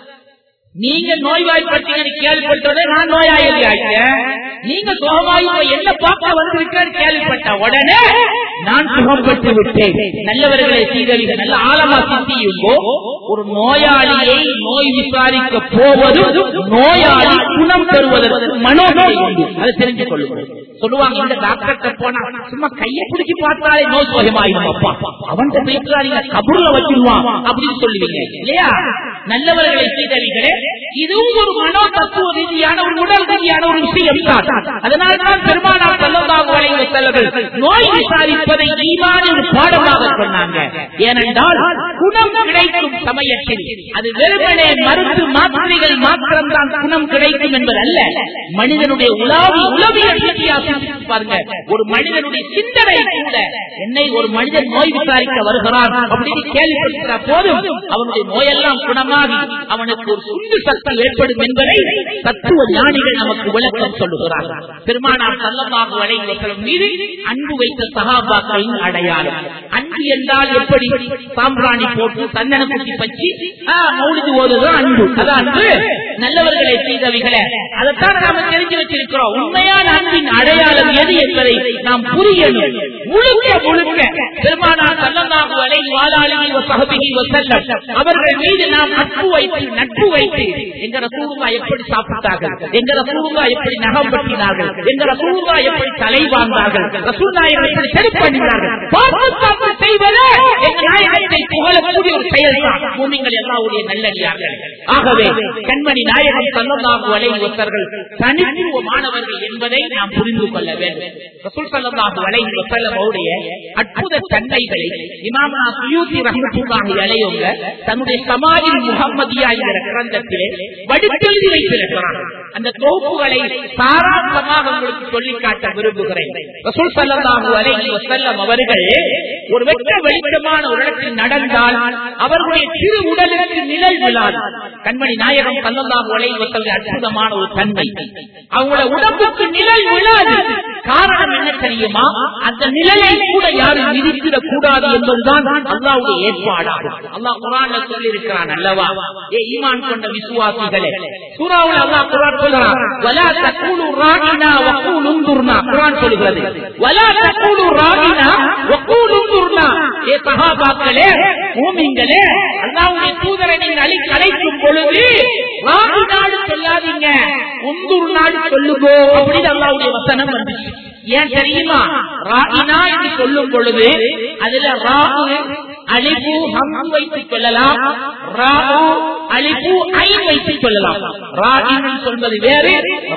நீங்க நோய்வாய்ப்பட்டீங்கன்னு கேள்விப்பட்டோட நான் நோயாளி ஆயிட்டேன் நீங்க சுகமாயி என்ன பார்க்க வந்திருக்கேன்னு கேள்விப்பட்ட உடனே நான் சுகம் பெற்று விட்டேன் நல்லவர்களை சீதவிக நல்ல ஆழமா சிந்தியுங்கோ ஒரு நோயாளியை நோய் விசாரிக்க போவதும் நோயாளி குணம் பெறுவதற்கு மனோநோய் உண்டு அதை தெரிஞ்சு கொள்ளுங்க சொல்லுவாங்க இந்த டாக்டர்கிட்ட போனா சும்மா கையை பிடிச்சி பார்த்தாலே நோய் சுகமாயிடும் அப்பா அவன் பேசுறாங்க கபூர்ல வச்சிருவான் அப்படின்னு சொல்லுவீங்க இல்லையா நல்லவர்களை சீதவிகளே இதுவும் ஒரு மனோ தத்துவ ரீதியான ஒரு உடல் ரீதியான ஒரு விஷயம் தான் அதனால்தான் பெருமானார் செல்லதாக வளைவு செல்லர்கள் நோய் விசாரிப்பதை ஈமான் ஒரு பாடமாக சொன்னாங்க ஏனென்றால் குணம் கிடைக்கும் சமயத்தில் அது வெறுமனே மருந்து மாத்திரைகள் மாத்திரம்தான் குணம் கிடைக்கும் என்பது அல்ல மனிதனுடைய உலாவி உளவியல் ரீதியாக சிந்தித்து பாருங்க ஒரு மனிதனுடைய சிந்தனை கூட என்னை ஒரு மனிதன் நோய் விசாரிக்க வருகிறான் அப்படின்னு கேள்விப்படுகிற போதும் அவனுடைய நோயெல்லாம் குணமாகி அவனுக்கு ஒரு சுண்டு சக்தி ஏற்படும் என்பதை தத்துவ ஞானிகள் நமக்கு விளக்கம் சொல்லுகிறார் பெருமானார் சல்லமாக வளைவர்கள் மீது அன்பு வைத்த சகாபாக்களின் அடையாளம் அன்பு என்றால் எப்படி சாம்பிராணி போட்டு சந்தன குட்டி பற்றி மௌலிது ஓதுதான் அன்பு அதான் அன்பு நல்லவர்களை செய்தவைகளை அதைத்தான் நாம தெரிஞ்சு வச்சிருக்கிறோம் உண்மையான அன்பின் அடையாளம் எது என்பதை நாம் புரியணும் முழுக்க முழுக்க பெருமானார் சல்லமாக வலை வாழாளி சகபிகி வசல்லம் அவர்கள் மீது நாம் நட்பு வைத்து நட்பு வைத்து எங்க ரசூலுல்லா எப்படி சாப்பிட்டார்கள் எங்க ரசூலுல்லா எப்படி நகம் பற்றினார்கள் எங்க ரசூலுல்லா எப்படி தலை வாழ்ந்தார்கள் ரசூல்லாயர் எப்படி செருப்பு பண்ணினார்கள் பார்த்து பார்த்து செய்வது எங்க நாயகத்தை புகழக்கூடிய ஒரு செயல் தான் பூமிங்கள் எல்லாருடைய நல்லடியார்கள் ஆகவே கண்மணி நாயகம் சல்லல்லாஹு அலைஹி வஸல்லம் தனித்துவமானவர்கள் என்பதை நாம் புரிந்து கொள்ள வேண்டும் ரசூல் சல்லல்லாஹு அலைஹி வஸல்லம் அவருடைய அற்புத தன்மைகளை இமாமனா சுயூதி ரஹ்மத்துல்லாஹி அலைஹிவங்க தன்னுடைய சமாஜில் முகம்மதியா என்கிற கிரந்தத்திலே வடித்தெழுதி வைத்திருக்கிறார் அந்த தொகுப்புகளை சாராம்சமாக உங்களுக்கு சொல்லிக் காட்ட விரும்புகிறேன் ரசூல் சல்லல்லாஹு அலைஹி வஸல்லம் அவர்கள் ஒரு வெட்ட வெளிச்சமான ஒரு இடத்தில் நடந்தால் அவர்களுடைய சிறு உடலுக்கு நிழல் விழாது கண்மணி நாயகம் சல்லல்லாஹு அலைஹி வஸல்லம் அற்புதமான ஒரு தன்மை அவங்களோட உடம்புக்கு நிழல் விழாது காரணம் என்ன தெரியுமா அந்த நிழலை கூட யாரும் விதித்திடக் கூடாது என்பதுதான் அல்லாவுடைய ஏற்பாடாகும் அல்லாஹ் குரான்ல சொல்லி இருக்கிறான் அல்லவா ஏ ஈமான் கொண்ட விசுவாசிகளே சூறாவில் அல்லாஹ் குரான் சொல்றான் வலா தக்கூலு ராகினா வக்கூல் உந்துர்னா குரான் சொல்கிறது வலா தக்கூலு ராகினா வக்கூல் உந்துர்னா ஏ சஹாபாக்களே மூமிங்களே அல்லாஹ்வுடைய தூதரை நீங்கள் அழை அழைக்கும் பொழுது ராகி நாடு சொல்லாதீங்க உந்துர் நாடு சொல்லுங்கோ அப்படின்னு அல்லாஹ்வுடைய வசனம் வந்துச்சு ஏன் தெரியுமா ராகினா என்று சொல்லும் பொழுது அதுல ராகு அழிப்பு ஹம் வைத்துக் கொள்ளலாம் ராகு அழிப்பு ஐ வைத்துக் கொள்ளலாம் ராகின் சொல்வது வேறு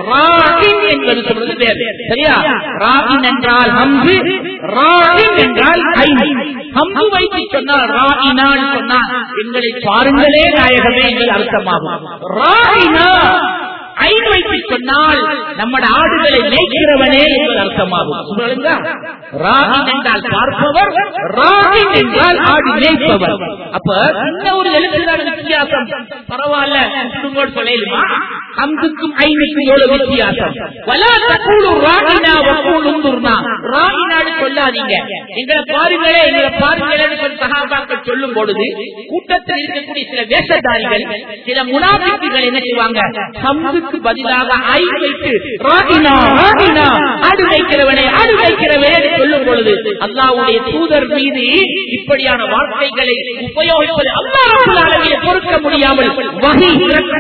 ராகின் என்பது சொல்வது வேறு சரியா ராகின் என்றால் ஹம்பு ராகின் என்றால் ஐ ஹம்பு வைத்து சொன்னால் ராகினான் சொன்னால் எங்களை பாருங்களே நாயகமே எங்கள் அர்த்தமாகும் ராகினா ஐந்து வைத்து சொன்னால் நம்மட ஆடுகளை மேய்க்கிறவனே என்பது அர்த்தமாகும் சொல்லுங்க ராகின் என்றால் பார்ப்பவர் ராகின் என்றால் ஆடு மேய்ப்பவர் அப்ப சின்ன ஒரு எழுத்துதான் வித்தியாசம் பரவாயில்ல குடும்போடு சொல்லலுமா அம்புக்கும் ஐந்துக்கும் எவ்வளவு வித்தியாசம் வலா தக்கூடு ராகினா வக்கூலும் துர்னா ராகினாடு சொல்லாதீங்க எங்களை பாருங்களே எங்களை பாருங்களே சகாபாக்கள் சொல்லும் பொழுது கூட்டத்தில் இருக்கக்கூடிய சில வேஷதாரிகள் சில முனாபிக்குகள் என்ன செய்வாங்க சம்புக்கு பதிலாக ஐ வைத்து ராகினா ராகினா ஆடு வைக்கிறவனே ஆடு வைக்கிறவனே என்று சொல்லும் பொழுது அல்லாவுடைய தூதர் மீது இப்படியான வார்த்தைகளை உபயோகிப்பது அல்லாஹ் பொறுக்க முடியாமல் வகை இறக்குவதாக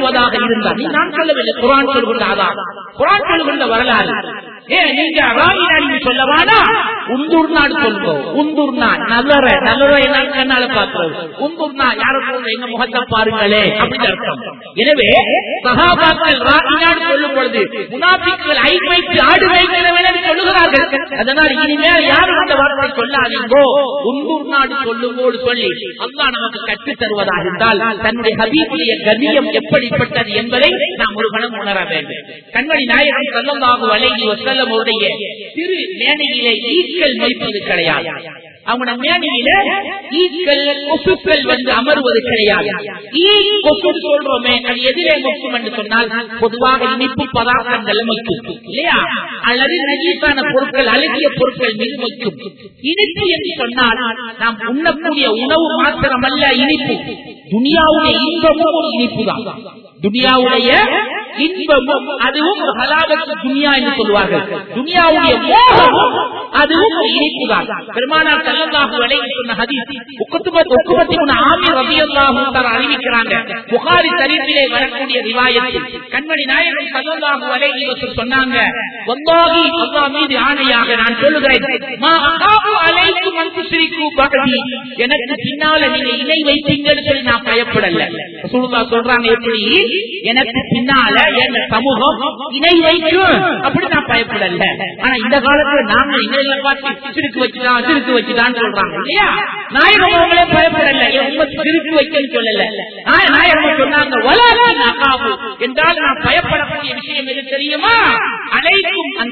இருந்தார் நீ நான் சொல்லவில்லை குரான் சொல்கின்ற ஆதாரம் குரான் சொல்கின்ற வரலாறு ஏ நீங்க ராவினா நீங்க சொல்லவானா உந்தூர் நாடு சொல்லுவோம் உந்தூர் நாடு நல்லற நல்லற என்ன கண்ணால பாக்குறது உந்தூர் நாடு யார சொல்ற எங்க முகத்தை பாருங்களே அப்படின்னு அர்த்தம் எனவே சகாபாக்கள் ராவினாடு சொல்லும் பொழுது முனாபிக்கள் ஐ வைத்து ஆடு வைக்கிறவன் என்று சொல்லுகிறார்கள் அதனால் இனிமேல் யாரும் அந்த வார்த்தை சொல்லாதீங்கோ உந்தூர் நாடு சொல்லும்போது சொல்லி அல்லாஹ் நமக்கு கற்றுத் தருவதாக இருந்தால் தன்னுடைய ஹபீபுடைய கதியம் எப்படிப்பட்டது என்பதை நாம் ஒரு கணம் உணர வேண்டும் கண்மணி நாயகம் சல்லல்லாஹு அலைஹி வஸல்லம் அவருடைய சிறு மேனையிலே ஈக்கள் வைப்பது கிடையாது அவங்க மேனையில ஈக்கள் கொசுக்கள் வந்து அமருவது கிடையாது ஈ கொசு சொல்றோமே அது எதிரே மொக்கும் என்று சொன்னால் பொதுவாக இனிப்பு பதார்த்தங்கள் மொக்கும் இல்லையா அல்லது நஜீசான பொருட்கள் அழகிய பொருட்கள் மீது மொக்கும் இனிப்பு என்று சொன்னால் நாம் உண்ணக்கூடிய உணவு மாத்திரமல்ல இனிப்பு துனியாவுடைய இன்பமும் ஒரு இனிப்பு தான் துனியாவுடைய இன்பமும் அதுவும் ஒரு ஹலாபத்து துனியா என்று சொல்வார்கள் துனியாவுடைய மோகமும் அதுவும் ஒரு இனிப்பு தான் பெருமானார் செல்லல்லாஹு அலைஹி சொன்ன ஹதீஸ் உக்குத்துபத் உக்குபத்தி முன் ஆமீர் ரலியல்லாஹு தஆலா அறிவிக்கிறாங்க புகாரி ஷரீஃபிலே வரக்கூடிய ரிவாயத்தில் கண்மணி நாயகம் ஸல்லல்லாஹு அலைஹி வஸல்லம் சொன்னாங்க வல்லாஹி அல்லாஹ் மீது ஆணையாக நான் சொல்லுகிறேன் மா அகாபு அலைக்கும் அன் துஸ்ரிகு பகதி எனக்கு பின்னால நீங்க இணை வைப்பீங்கன்னு சொல்லி நான் பயப்படல ரசூலுல்லாஹ் சொல்றாங்க எப்படி எனக்கு பின்னால என் சமூகம் இணை வைக்கும் அப்படி நான் பயப்படல ஆனா இந்த காலத்துல நாங்க இணையில பார்த்து சிறுக்கு வச்சுட்டான் சிறுக்கு வச்சுட்டான்னு சொல்றாங்க இல்லையா நாயகம் அவங்களே பயப்படல என் உம்மத்து சிறுக்கு வைக்கன்னு சொல்லல ஆ- நாயகம் சொன்னாங்க வலாக்கின் அகாபு என்றால் நான் பயப்படக்கூடிய விஷயம் எது தெரியுமா அனைத்தும் அந்த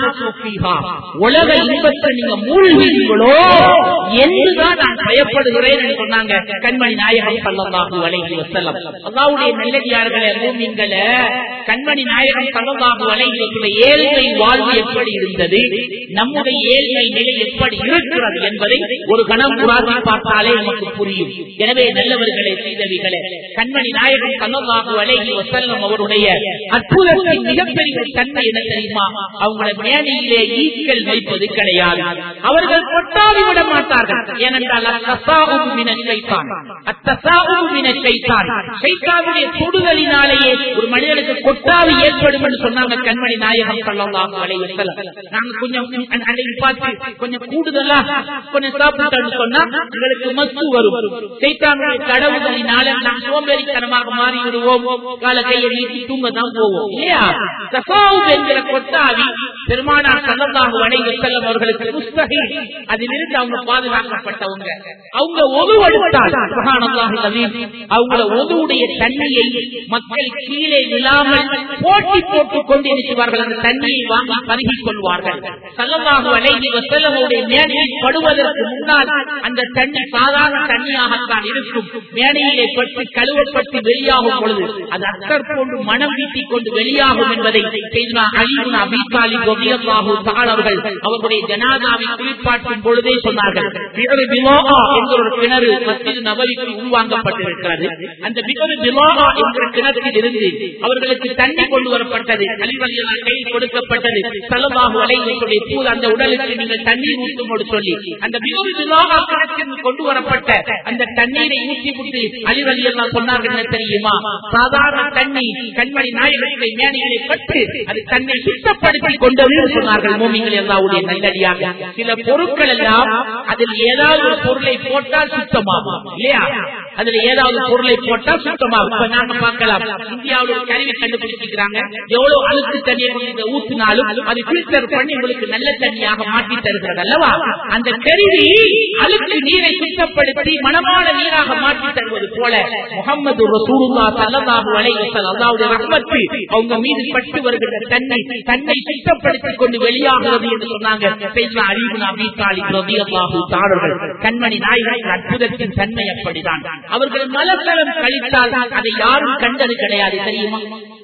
உலக இன்பத்தை நீங்க மூழ்கீங்களோ என்றுதான் நான் பயப்படுகிறேன் என்று சொன்னாங்க கண்மணி நாயகம் சல்லல்லாஹு அலைஹி வஸல்லம் அல்லாஹ்வுடைய நல்லடியார்களே மூமின்களே கண்மணி நாயகம் சல்லல்லாஹு அலைஹி வஸல்லம் ஏழ்மை வாழ்வு எப்படி இருந்தது நம்முடைய ஏழ்மை நிலை எப்படி இருக்கிறது என்பதை ஒரு கணம் புராதி பார்த்தாலே நமக்கு புரியும் எனவே நல்லவர்களே செய்தவிகளே கண்மணி நாயகம் சல்லல்லாஹு அலைஹி வஸல்லம் அவருடைய அற்புதத்தின் மிகப்பெரிய தன்மை என்ன தெரியுமா அவங்கள மேனியிலே ஈக்கள் வைப்பது கிடையாது அவர்கள் கொட்டாவி விட மாட்டார்கள் ஏனென்றால் அத்தசாவும் மின ஷைத்தான் அத்தசாவும் மின ஷைத்தான் ஷைத்தானுடைய தொடுதலினாலேயே ஒரு மனிதனுக்கு கொட்டாவி ஏற்படும் என்று சொன்னாங்க கண்மணி நாயகம் ஸல்லல்லாஹு அலைஹி வஸல்லம் நாங்க கொஞ்சம் அன்- அன்னைக்கு பார்த்து கொஞ்சம் கூடுதலா கொஞ்சம் சாப்பிட்டோம்னு சொன்னா எங்களுக்கு மஸ்து வரும் ஷைத்தானுடைய கடவுள்களினால நாம் சோம்பேறித்தனமாக மாறி விடுவோம் கால கையை நீட்டி தூங்க தான் போவோம் இல்லையா தசாவும் என்கிற கொட்டாவி பெருமானார் சல்லல்லாஹு அலைஹி வஸல்லம் அவர்களுக்கு முஸ்தகி அதிலிருந்து அவங்க பாதுகாக்கப்பட்டவங்க அவங்க ஒதுவெடுத்தால் சுப்ஹானல்லாஹி அலீம் அவங்கள ஒதுவுடைய தண்ணியை மக்கள் கீழே விழாமல் போட்டி போட்டுக் கொண்டு இருக்கிறார்கள் அந்த தண்ணியை வாங்கி பருகிக் கொள்வார்கள் சல்லல்லாஹு அலைஹி வஸல்லம் அவருடைய மேடையில் படுவதற்கு முன்னால் அந்த தண்ணி சாதாரண தண்ணியாகத்தான் இருக்கும் மேடையிலே பட்டு கழுவப்பட்டு வெளியாகும் பொழுது அது அக்கர் போன்று மனம் வீட்டிக் கொண்டு வெளியாகும் என்பதை செய்தனா அலிபுன் அபிகாலி ரலியல்லாஹு தஆலா அவர்கள் அவர்களுடைய ஜனாதாவை குளிப்பாட்டும் பொழுதே சொன்னார்கள் பிகரு பிலோகா என்கிற ஒரு கிணறு மஸ்ஜித் நபவிக்கு உருவாக்கப்பட்டிருக்கிறது அந்த பிகரு பிலோகா என்கிற கிணற்றில் இருந்து அவர்களுக்கு தண்ணி கொண்டு வரப்பட்டது அலிவலியெல்லாம் கையில் கொடுக்கப்பட்டது சலபாகு அலைவர்களுடைய தூது அந்த உடலுக்கு நீங்கள் தண்ணீர் ஊற்றும்போது சொல்லி அந்த பிகரு பிலோகா கிணற்றில் கொண்டு வரப்பட்ட அந்த தண்ணீரை ஊற்றி விட்டு அலிவலியெல்லாம் சொன்னார்கள் என்ன தெரியுமா சாதாரண தண்ணி கண்மணி நாயகத்தை மேனைகளை பட்டு அது தன்னை சுத்தப்படுத்தி கொண்டது என்று சொன்னார்கள் மூமிகள் எல்லாவுடைய நல்லடியாக சில பொருட்கள் எல்லாம் அதில் ஏதாவது ஒரு பொருளை போட்டால் சுத்தமாகும் இல்லையா அதுல ஏதாவது பொருளை போட்டால் சுத்தமாகும் இப்ப நாங்க பார்க்கலாம் இந்தியாவில் ஒரு கருவி கண்டுபிடிச்சிருக்கிறாங்க எவ்வளவு அழுக்கு தண்ணியை நீங்க ஊத்தினாலும் அது ஃபில்டர் பண்ணி உங்களுக்கு நல்ல தண்ணியாக மாற்றி தருகிறது அல்லவா அந்த கருவி அழுக்கு நீரை சுத்தப்படுத்தி மனமான நீராக மாற்றி தருவது போல முகமது ரசூலுல்லாஹ் ஸல்லல்லாஹு அலைஹி வஸல்லம் அல்லாஹ்வுடைய ரஹ்மத்து அவங்க மீது பட்டு வருகிற தன்னை தன்னை சுத்தப்படுத்திக் கொண்டு வெளியாகிறது என்று சொன்னாங்க சையத்னா அலி இப்னு அபீ தாலிப் ரலியல்லாஹு தஆலா அவர்கள் கண்மணி நாயகத்தின் அற்புதத்தின் தன்மை அப்படிதான் அவர்கள் மலத்தலம் கழித்தால் அதை யாரும் கண்டது கிடையாது தெரியுமா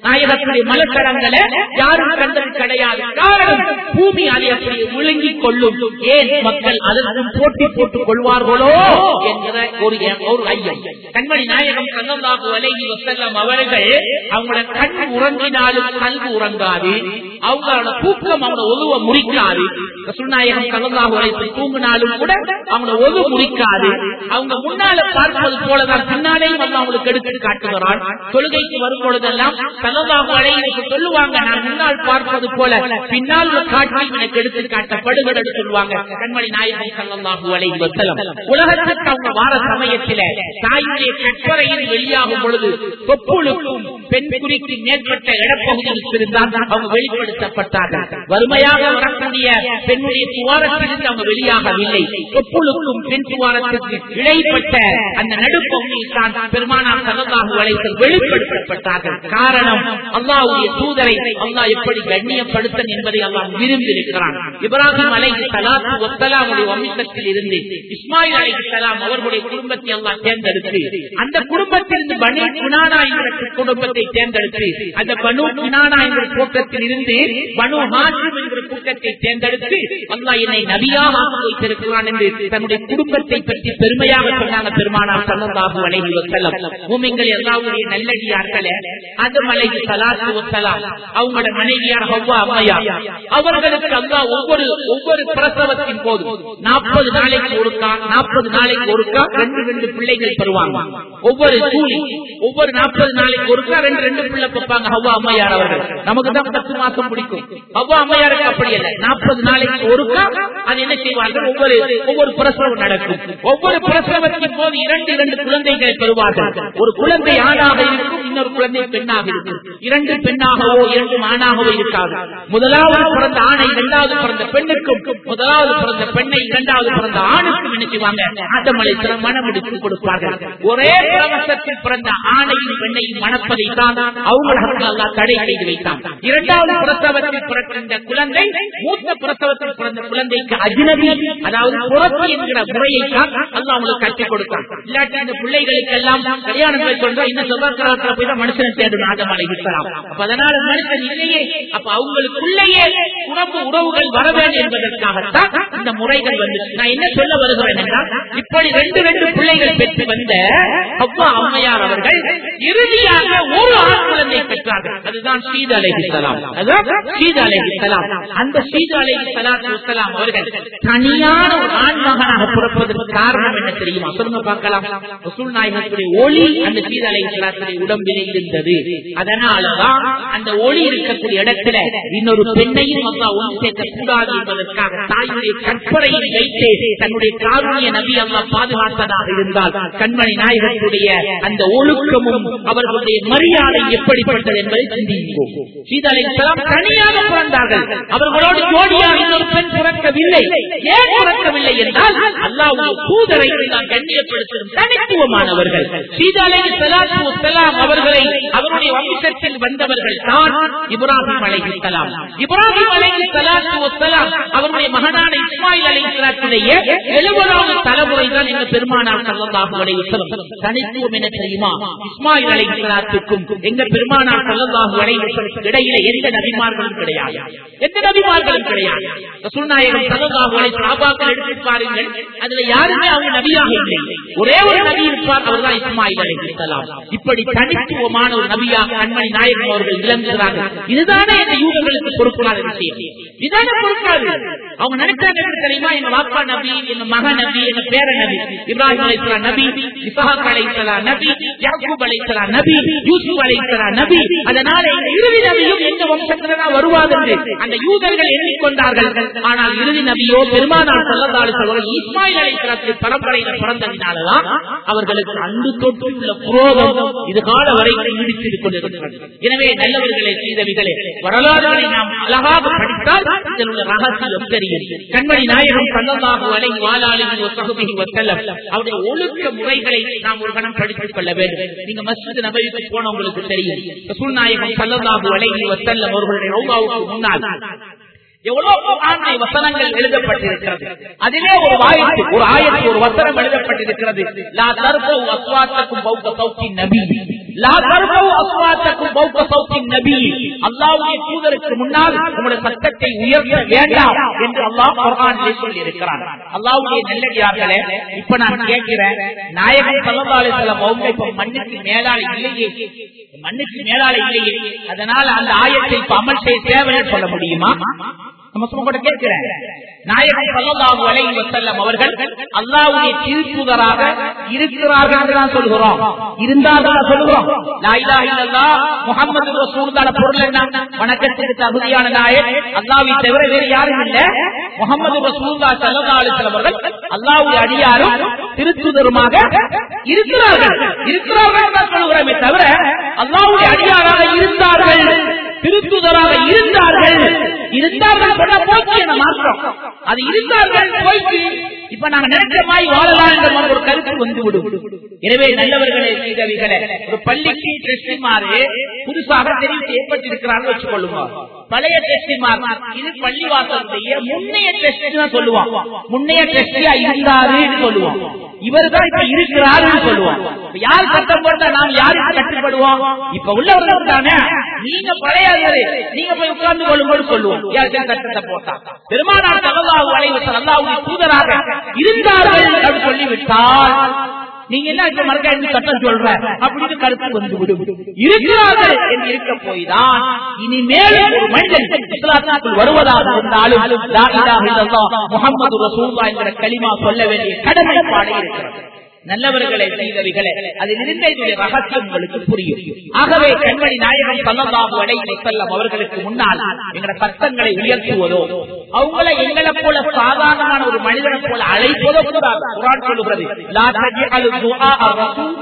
நாயகத்துடைய மலக்கரங்களை யாரும் கண்டது கிடையாது காரணம் பூமி அதை அப்படி விழுங்கிக் கொள்ளும் ஏன் மக்கள் அதற்கும் போட்டி போட்டுக் கொள்வார்களோ என்கிற ஒரு ஒரு ஐயம் கண்மணி நாயகம் சல்லல்லாஹு அலைஹி வஸல்லம் அவர்கள் அவங்களோட கண் உறங்கினாலும் கல்வி உறங்காது அவங்களோட தூக்கம் அவங்களோட ஒதுவ முறிக்காது ரசூல்நாயகம் சல்லல்லாஹு அலைஹி தூங்கினாலும் கூட அவங்களோட ஒது முறிக்காது அவங்க முன்னால பார்ப்பது போலதான் பின்னாலேயும் வந்து அவங்களுக்கு எடுத்து காட்டுகிறான் தொழுகைக்கு வரும் பொழுதெல்லாம் சல்லல்லாஹு அலைஹி சொல்லுவாங்க நான் முன்னால் பார்ப்பது போல பின்னால் உள்ள காட்சி எனக்கு எடுத்து காட்டப்படுகிறது சொல்லுவாங்க கண்மணி நாயகம் சல்லல்லாஹு அலைஹி வஸல்லம் உலகத்துக்கு அவங்க வார சமயத்தில தாயுடைய கற்பறையில் வெளியாகும் பொழுது தொப்புளுக்கும் பெண் குறிக்கு மேற்பட்ட இடப்பகுதியில் இருந்தால் அவங்க வெளிப்படுத்தப்பட்டார்கள் வறுமையாக வரக்கூடிய பெண்ணுடைய துவாரத்திலிருந்து அவங்க வெளியாகவில்லை தொப்புளுக்கும் பெண் துவாரத்திற்கு இடைப்பட்ட அந்த நடுப்பகுதியில் தான் பெருமானார் சல்லல்லாஹு அலைஹி வெளிப்படுத்தப்பட்டார்கள் காரணம் அல்லாஹ்வுடைய தூதரை அல்லாஹ் எப்படி கண்ணியப்படுத்த என்பதை அல்லாஹ் விரும்பியிருக்கிறான் இப்ராஹிம் அலைஹி ஸலாத்து வஸ்ஸலாமுடைய வம்சத்தில் இருந்து இஸ்மாயில் அலைஹி ஸலாம் அவர்களுடைய குடும்பத்தை அல்லாஹ் தேர்ந்தெடுத்து அந்த குடும்பத்திலிருந்து பனு குனானா என்ற குடும்பத்தை தேர்ந்தெடுத்து அந்த பனு குனானா என்ற கூட்டத்தில் இருந்து பனு ஹாஷிம் என்ற கூட்டத்தை தேர்ந்தெடுத்து அல்லாஹ் என்னை நபியாக ஆக்கி வைத்திருக்கிறான் என்று தன்னுடைய குடும்பத்தை பற்றி பெருமையாக சொன்னாங்க பெருமானார் ஸல்லல்லாஹு அலைஹி வஸல்லம் மூமின்கள் எல்லாருடைய நல்லடியார்களே ஆதம் அலைஹி ஸலாத்து வஸ்ஸலாம் அவங்களோட மனைவியார் ஹவ்வா அம்மையார் அவர்களுக்கு அல்லாஹ் ஒவ்வொரு ஒவ்வொரு பிரசவத்தின் போது நாற்பது நாளைக்கு ஒருக்கா நாற்பது நாளைக்கு ஒருக்கா ரெண்டு ரெண்டு பிள்ளைகள் பெறுவாங்க ஒவ்வொரு கூலி ஒவ்வொரு நாற்பது நாளைக்கு ஒருக்கா ரெண்டு ரெண்டு பிள்ளை பார்ப்பாங்க ஹவ்வா அம்மையார் அவர்கள் நமக்கு தான் பத்து மாசம் பிடிக்கும் ஹவ்வா அம்மையாருக்கு அப்படி அல்ல நாற்பது நாளைக்கு ஒருக்கா அது என்ன செய்வார்கள் ஒவ்வொரு ஒவ்வொரு பிரசவம் நடக்கும் ஒவ்வொரு பிரசவத்தின் போது இரண்டு இரண்டு குழந்தைகளை பெறுவார்கள் ஒரு குழந்தை ஆணாக இருக்கும் இன்னொரு குழந்தை பெண்ணாக இருக்கும் இரண்டு பெண்ணாகவோ இரண்டு ஆணாகவோ இருக்காது முதலாவது பிறந்த ஆணை இரண்டாவது பிறந்த பெண்ணுக்கும் முதலாவது பிறந்த பெண்ணை இரண்டாவது பிறந்த ஆணுக்கும் என்ன செய்வாங்க ஆட்டமலை மனம் எடுத்து கொடுப்பார்கள் ஒரே பிரவசத்தில் பிறந்த ஆணையும் பெண்ணையும் மணப்பதை தான் அவங்களுக்கு அல்லா தடை செய்து வைத்தான் இரண்டாவது பிரசவத்தில் பிறக்கின்ற குழந்தை மூத்த பிரசவத்தில் பிறந்த குழந்தைக்கு அஜினபி அதாவது புறத்து என்கிற முறையை தான் அல்லா அவங்களுக்கு கற்றுக் கொடுத்தான் இல்லாட்டி இந்த பிள்ளைகளுக்கு எல்லாம் கல்யாணம் மேற்கொண்டா இந்த செவ்வாய்க்கிழமை போய் தான் மனுஷனை தேடும் ஆதமலை இருக்கலாம் அப்ப அதனால மனுஷன் இல்லையே அப்ப அவங்களுக்குள்ளேயே உணவு உறவுகள் வர வேண்டும் என்பதற்காகத்தான் இந்த முறைகள் வந்து நான் என்ன சொல்ல வருகிறேன் என்றால் இப்படி ரெண்டு ரெண்டு பிள்ளைகள் பெற்று வந்த அவ்வா அம்மையார் அவர்கள் இறுதியாக ஒரு ஆண் குழந்தை பெற்றார்கள் அதுதான் சீத அலைஹி சலாம் அதுதான் சீத அலைஹி சலாம் அந்த சீத அலைஹி சலாத்து வசலாம் அவர்கள் தனியான ஒரு ஆண் மகனாக பிறப்பதற்கு காரணம் என்ன தெரியுமா சொல்லுங்க பார்க்கலாம் ரசூல் நாயகத்துடைய ஒளி அந்த சீத அலைஹி சலாத்துடைய உடம்பில் இருந்தது அதனாலதான் அந்த ஒளி இருக்கக்கூடிய இடத்துல இன்னொரு பெண்ணையும் அல்லா ஒன்று சேர்க்க கூடாது என்பதற்காக தாயுடைய கற்பனையை வைத்து தன்னுடைய காரணிய நபி அல்லா பாதுகாத்ததாக இருந்தால் கண்மணி நாயகத்துடைய அந்த ஒழுக்கமும் அவர்களுடைய மரியாதை எப்படிப்பட்டது என்பதை சிந்திப்போம் சீதாலை தனியாக பிறந்தார்கள் அவர்களோடு ஜோடியாக இன்னொரு பெண் பிறக்கவில்லை ஏன் பிறக்கவில்லை என்றால் அல்லாவுடைய தூதரை நான் கண்ணியப்படுத்தும் தனித்துவமானவர்கள் சீதாலை சலாத்து அவர்களை அவருடைய வம்சத்தில் வந்தவர்கள் தான் இப்ராஹிம் அலைஹி சலாம் இப்ராஹிம் அலைஹி சலாத்து வசலாம் அவருடைய மகனான இஸ்மாயில் அலைஹி சலாத்துடைய எழுபதாவது தலைமுறை தான் எங்க பெருமானார் சல்லல்லாஹு அலைஹி வஸல்லம் தனித்துவம் என்ன தெரியுமா இஸ்மாயில் அலைஹி சலாத்துக்கும் எங்க பெருமானார் சல்லல்லாஹு அலைஹி வஸல்லம் இடையில எந்த நபிமார்களும் கிடையாது எந்த நபிமார்களும் கிடையாது ரசூல் நாயகம் சல்லல்லாஹு அலைஹி சஹாபாக்கள் எடுத்து பாருங்கள் அதுல யாருமே அவங்க நபியாக இல்லை ஒரே ஒரு நபி இருப்பார் அவர்தான் இஸ்மாயில் அலைஹி சலாம் இப்படி தனித்துவமான ஒரு நபியாக கண்மணி நாயகம் அவர்கள் விளங்குகிறார்கள் இதுதானே இந்த யூதர்களுக்கு பொறுப்பான விஷயம் இதான பொறுப்பாது அவங்க நினைச்சாங்க என்ன தெரியுமா எங்க வாப்பா நபி எங்க மக நபி எங்க பேர நபி இப்ராஹிம் அலைஹிஸ்ஸலாம் நபி இஸ்ஹாக் அலைஹிஸ்ஸலாம் நபி யாக்கூப் அலைஹிஸ்ஸலாம் நபி யூசுப் அலைஹிஸ்ஸலாம் நபி அதனால எங்க இறுதி நபியும் எங்க வம்சத்துல தான் வருவார் என்று அந்த யூதர்கள் எண்ணிக்கொண்டார்கள் ஆனால் இறுதி நபியோ பெருமானார் ஸல்லல்லாஹு அலைஹி வஸல்லம் இஸ்மாயில் அலைஹிஸ்ஸலாத்துடைய பரம்பரையில பிறந்ததினாலதான் அவர்களுக்கு அன்பு தொட்டு உள்ள புரோகம் இது கால வரைக்கும் நீடித்து கொண்டிருக்கிறது எனவே நல்லவர்களே செய்தவிகளே வரலாறுகளை நாம் அழகாக படித்தால் இதில் உள்ள ரகசியம் தெரியும் கண்மணி நாயகம் சல்லல்லாஹு அலைஹி வாலாலிஹி வஸஹபிஹி வஸல்லம் அவருடைய ஒழுக்க முறைகளை நாம் ஒரு கணம் படித்துக் கொள்ள வேண்டும் நீங்க மஸ்ஜித் நபவிக்கு போனவங்களுக்கு தெரியும் ரசூல் நாயகம் சல்லல்லாஹு அலைஹி வஸல்லம் அவர்களுடைய ரௌதாவுக்கு முன்னால் எவ்வளவு குர்ஆனுடைய வசனங்கள் எழுதப்பட்டிருக்கிறது அதிலே ஒரு ஆயத்து ஒரு ஆயத்து ஒரு வசனம் எழுதப்பட்டிருக்கிறது லா தர்பு அஸ்வாத்தக்கும் பௌத்த சௌத்தி நபி லா தர்பு அஸ்வாத்தக்கும் பௌத்த சௌத்தி சௌத்தின் நபி அல்லாஹ்வுடைய தூதருக்கு முன்னால் உங்களுடைய சத்தத்தை உயர்த்த வேண்டாம் என்று அல்லாஹ் குர்ஆனிலே சொல்லி இருக்கிறான் அல்லாஹ்வுடைய நல்லடியார்களே இப்ப நான் கேட்கிறேன் நாயகன் ஸல்லல்லாஹு அலைஹி வஸல்லம் அவங்க இப்ப மண்ணுக்கு மேலால இல்லையே மண்ணுக்கு மேலால இல்லையே அதனால அந்த ஆயத்தை இப்ப அமல் செய்ய தேவைன்னு சொல்ல முடியுமா நம்ம சும்மா கூட கேட்கிறேன் நாயகன் ஸல்லல்லாஹு அலைஹி வஸல்லம் அவர்கள் அல்லாஹ்வுடைய திருத்தூதராக இருக்கிறார்கள் என்று தான் சொல்கிறோம் இருந்தார்கள் தான் சொல்கிறோம் லா இலாஹ இல்லல்லாஹ் முஹம்மது ரசூலுல்லாஹ் பொருள் என்ன வணக்கத்துக்கு தகுதியான நாயக் அல்லாஹ்வை தவிர வேறு யாரும் இல்ல முஹம்மது ரசூலுல்லாஹ் ஸல்லல்லாஹு அலைஹி வஸல்லம் அவர்கள் அல்லாஹ்வுடைய அடியாரும் திருத்தூதருமாக இருக்கிறார்கள் இருக்கிறார்கள் தான் சொல்கிறோமே தவிர அல்லாஹ்வுடைய அடியாராக இருந்தார்கள் திருத்துதராக இருந்தார்கள் இருந்தார்கள் சொன்னா போச்சு என மாற்றம் அது இருந்தார்கள் போயிட்டு இப்ப நாங்க நினைச்ச மாதிரி வாழலாம் என்ற மாதிரி ஒரு கருத்து வந்து விடும் எனவே நல்லவர்களே சீதவிகளே ஒரு பள்ளிக்கு டெஸ்டிமாறு புதுசாக தெரிவு செய்யப்பட்டிருக்கிறார்கள் வச்சுக்கொள்ளுங்க பழைய டெஸ்டிமார் இது பள்ளிவாசலுடைய முன்னைய டெஸ்ட் தான் சொல்லுவான் முன்னைய டெஸ்டியா இருந்தாருன்னு சொல்லுவான் இவர் தான் இப்ப இருக்கிறாருன்னு சொல்லுவான் இப்ப யார் சட்டம் போட்டா நாம் யாருக்கு கட்டுப்படுவோம் இப்ப உள்ளவர்கள் தானே நீங்க பழையாதவரே நீங்க போய் உட்கார்ந்து கொள்ளும்போது சொல்லுவோம் யாருக்கு சட்டத்தை போட்டா பெருமானார் தகவலாக அலைவசல் அல்லாவுடைய தூதராக இருந்தார்கள் அப்படின்னு சொல்லிவிட்டால் நீங்க என்ன இப்ப மறக்க என்ன சட்டம் சொல்ற அப்படின்னு கருத்து வந்து விடும் இருக்கிறார்கள் என்று இருக்க போய்தான் இனிமேலும் ஒரு மனிதன் இஸ்லாத்துக்குள் வருவதாக இருந்தாலும் லா இலாஹ இல்லல்லாஹ் முஹம்மது ரசூலுல்லாஹ் என்கிற கலிமா சொல்ல வேண்டிய கடமைப்பாடு இருக்கிறது நல்லவர்களை செய்தவைகளே அதில் இருந்த இதனுடைய ரகசியம் உங்களுக்கு புரியும் ஆகவே கண்மணி நாயகன் சல்லல்லாஹு அலைஹி வஸல்லம் அவர்களுக்கு முன்னால் எங்களோட சத்தங்களை உயர்த்துவதோ அவங்கள எங்களை போல சாதாரணமான ஒரு மனிதனை போல அழைப்பதோ கூடாது குர்ஆன் சொல்லுகிறது லா தஜ்அலு துஆ ரசூல்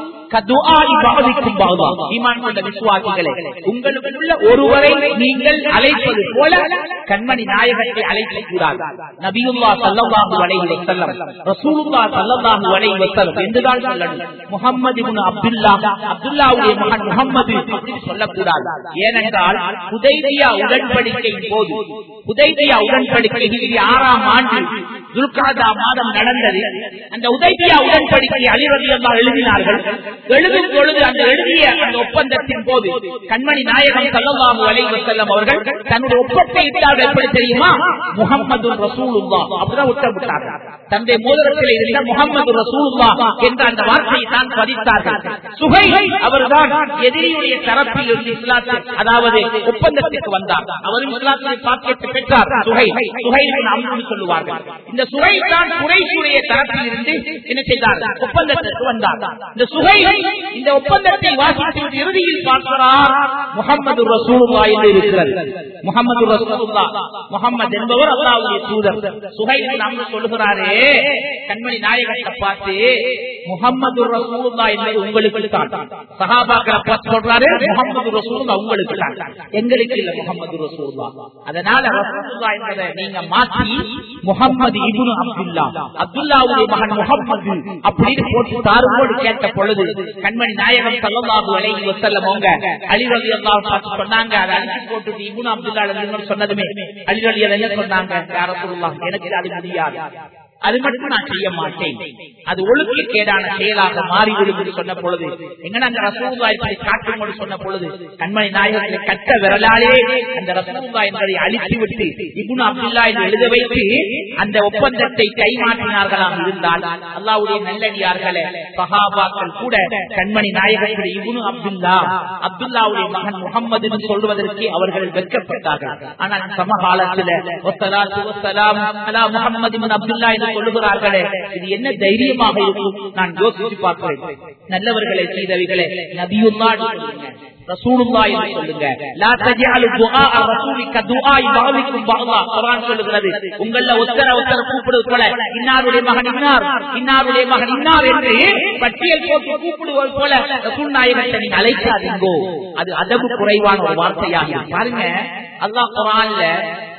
உங்களுக்குள்ள ஒருவரை நீங்கள் அழைப்பது போல கண்மணி நாயகத்தை அழைக்க கூடாது நபியுல்லா சல்லல்லாஹு அலைஹி வஸல்லம் ரசூலுல்லாஹ் சல்லல்லாஹு அலைஹி வஸல்லம் என்றுதான் சொல்லணும் முஹம்மது இப்னு அப்துல்லா அப்துல்லாவுடைய மகன் முஹம்மது அப்படின்னு சொல்லக்கூடாது ஏனென்றால் ஹுதைபியா உடன்படிக்கையின் போது உதைபியா உடன்படிக்கை ஆறாம் ஆண்டு துல்காதா மாதம் நடந்தது அந்த உதைபியா உடன்படிக்கை அலிரதியெல்லாம் எழுதினார்கள் எழுதும் பொழுது அந்த எழுதிய அந்த ஒப்பந்தத்தின் போது கண்மணி நாயகம் சல்லல்லாஹு அலைஹி வஸல்லம் அவர்கள் தன்னுடைய ஒப்பத்தை இட்டார்கள் எப்படி தெரியுமா முகம்மது ரசூலுல்லா அப்படிதான் உத்தரவிட்டார்கள் தந்தை மோதிரத்தில் இருந்த முகம்மது ரசூலுல்லா என்ற அந்த வார்த்தையை தான் பதித்தார்கள் சுகை அவர்தான் எதிரியுடைய தரப்பில் இருந்து இஸ்லாத்து அதாவது ஒப்பந்தத்திற்கு வந்தார் அவரும் இஸ்லாத்தின் பாக்கியத்தை பெற்றார் சுகை சுகை அம்னு சொல்லுவார்கள் இந்த சுகை தான் குறைசுடைய தரப்பில் இருந்து என்ன செய்தார் ஒப்பந்தத்திற்கு வந்தார் இந்த சுகை இந்த ஒப்பந்தத்தை வாசித்து இறுதியில் பார்க்கிறார் முகமது ரசூலுல்லா என்று இருக்கிறது முகமது ரசூலுல்லா முகமது என்பவர் அல்லாவுடைய தூதர் சுகை நாம் சொல்லுகிறாரே கண்மணி நாயகத்தை பார்த்து முகமது ரசூலுல்லா என்பது உங்களுக்கு தான் சகாபாக்களை பார்த்து சொல்றாரு முகமது ரசூலுல்லா உங்களுக்கு தான் எங்களுக்கு இல்ல முகமது ரசூலுல்லா அதனால ரசூலுல்லா என்பதை நீங்க மாற்றி முகமது இபுனு அப்துல்லா அப்துல்லாவுடைய மகன் முகமது அப்படின்னு போட்டு தாருவோடு கேட்ட பொழுது கண்மணி நாயகம் சல்லல்லாஹு அலைஹி வஸல்லம் அவங்க அலி ரலியல்லாஹு பார்த்து சொன்னாங்க அதை அழிச்சு போட்டு இபுனு அப்துல்லா சொன்னதுமே அலி ரலி என்ன சொன்னாங்க யா ரசூலுல்லாஹ் எனக்கு அது முடியாது அது மட்டும் நான் செய்ய மாட்டேன் அது ஒழுக்க கேடான செயலாக மாறிவிடும் என்று சொன்ன பொழுது எங்க அந்த ரசூல்லா இப்படி காட்டும்போது சொன்ன பொழுது கண்மணி நாயகத்தை கட்ட விரலாலே அந்த ரசூல்லா என்பதை அழித்து விட்டு இபுன் அப்துல்லா என்று எழுத வைத்து அந்த ஒப்பந்தத்தை கைமாற்றினார்களாக இருந்தால் அல்லாவுடைய நல்லடியார்களே சஹாபாக்கள் கூட கண்மணி நாயகத்துடைய இபுனு அப்துல்லா அப்துல்லாவுடைய மகன் முகம்மது என்று சொல்வதற்கு அவர்கள் வெட்கப்பட்டார்கள் ஆனால் சமகாலத்தில் முகமது அப்துல்லா என்று சொல்லுகிறார்களே இது என்ன தைரியமாக இருக்கும் நான் யோசிச்சு பார்க்கிறேன் நல்லவர்களை செய்தவைகளே நபியுல்லா சொல்லுங்க ரசூலுல்லா என்று சொல்லுங்க லா தஜஅலு துஆ ரசூலி கதுஆ பஅதிக்கும் பஅதா குர்ஆன் சொல்லுகிறது உங்கள ஒத்தர ஒத்தர கூப்பிடுவது போல இன்னாருடைய மகன் இன்னார் இன்னாருடைய மகன் இன்னார் என்று பட்டியல் போட்டு கூப்பிடுவது போல ரசூல் நாயகத்தை நீங்க அழைக்காதீங்கோ அது அதவு குறைவான ஒரு வார்த்தையாக பாருங்க அல்லாஹ் குர்ஆன்ல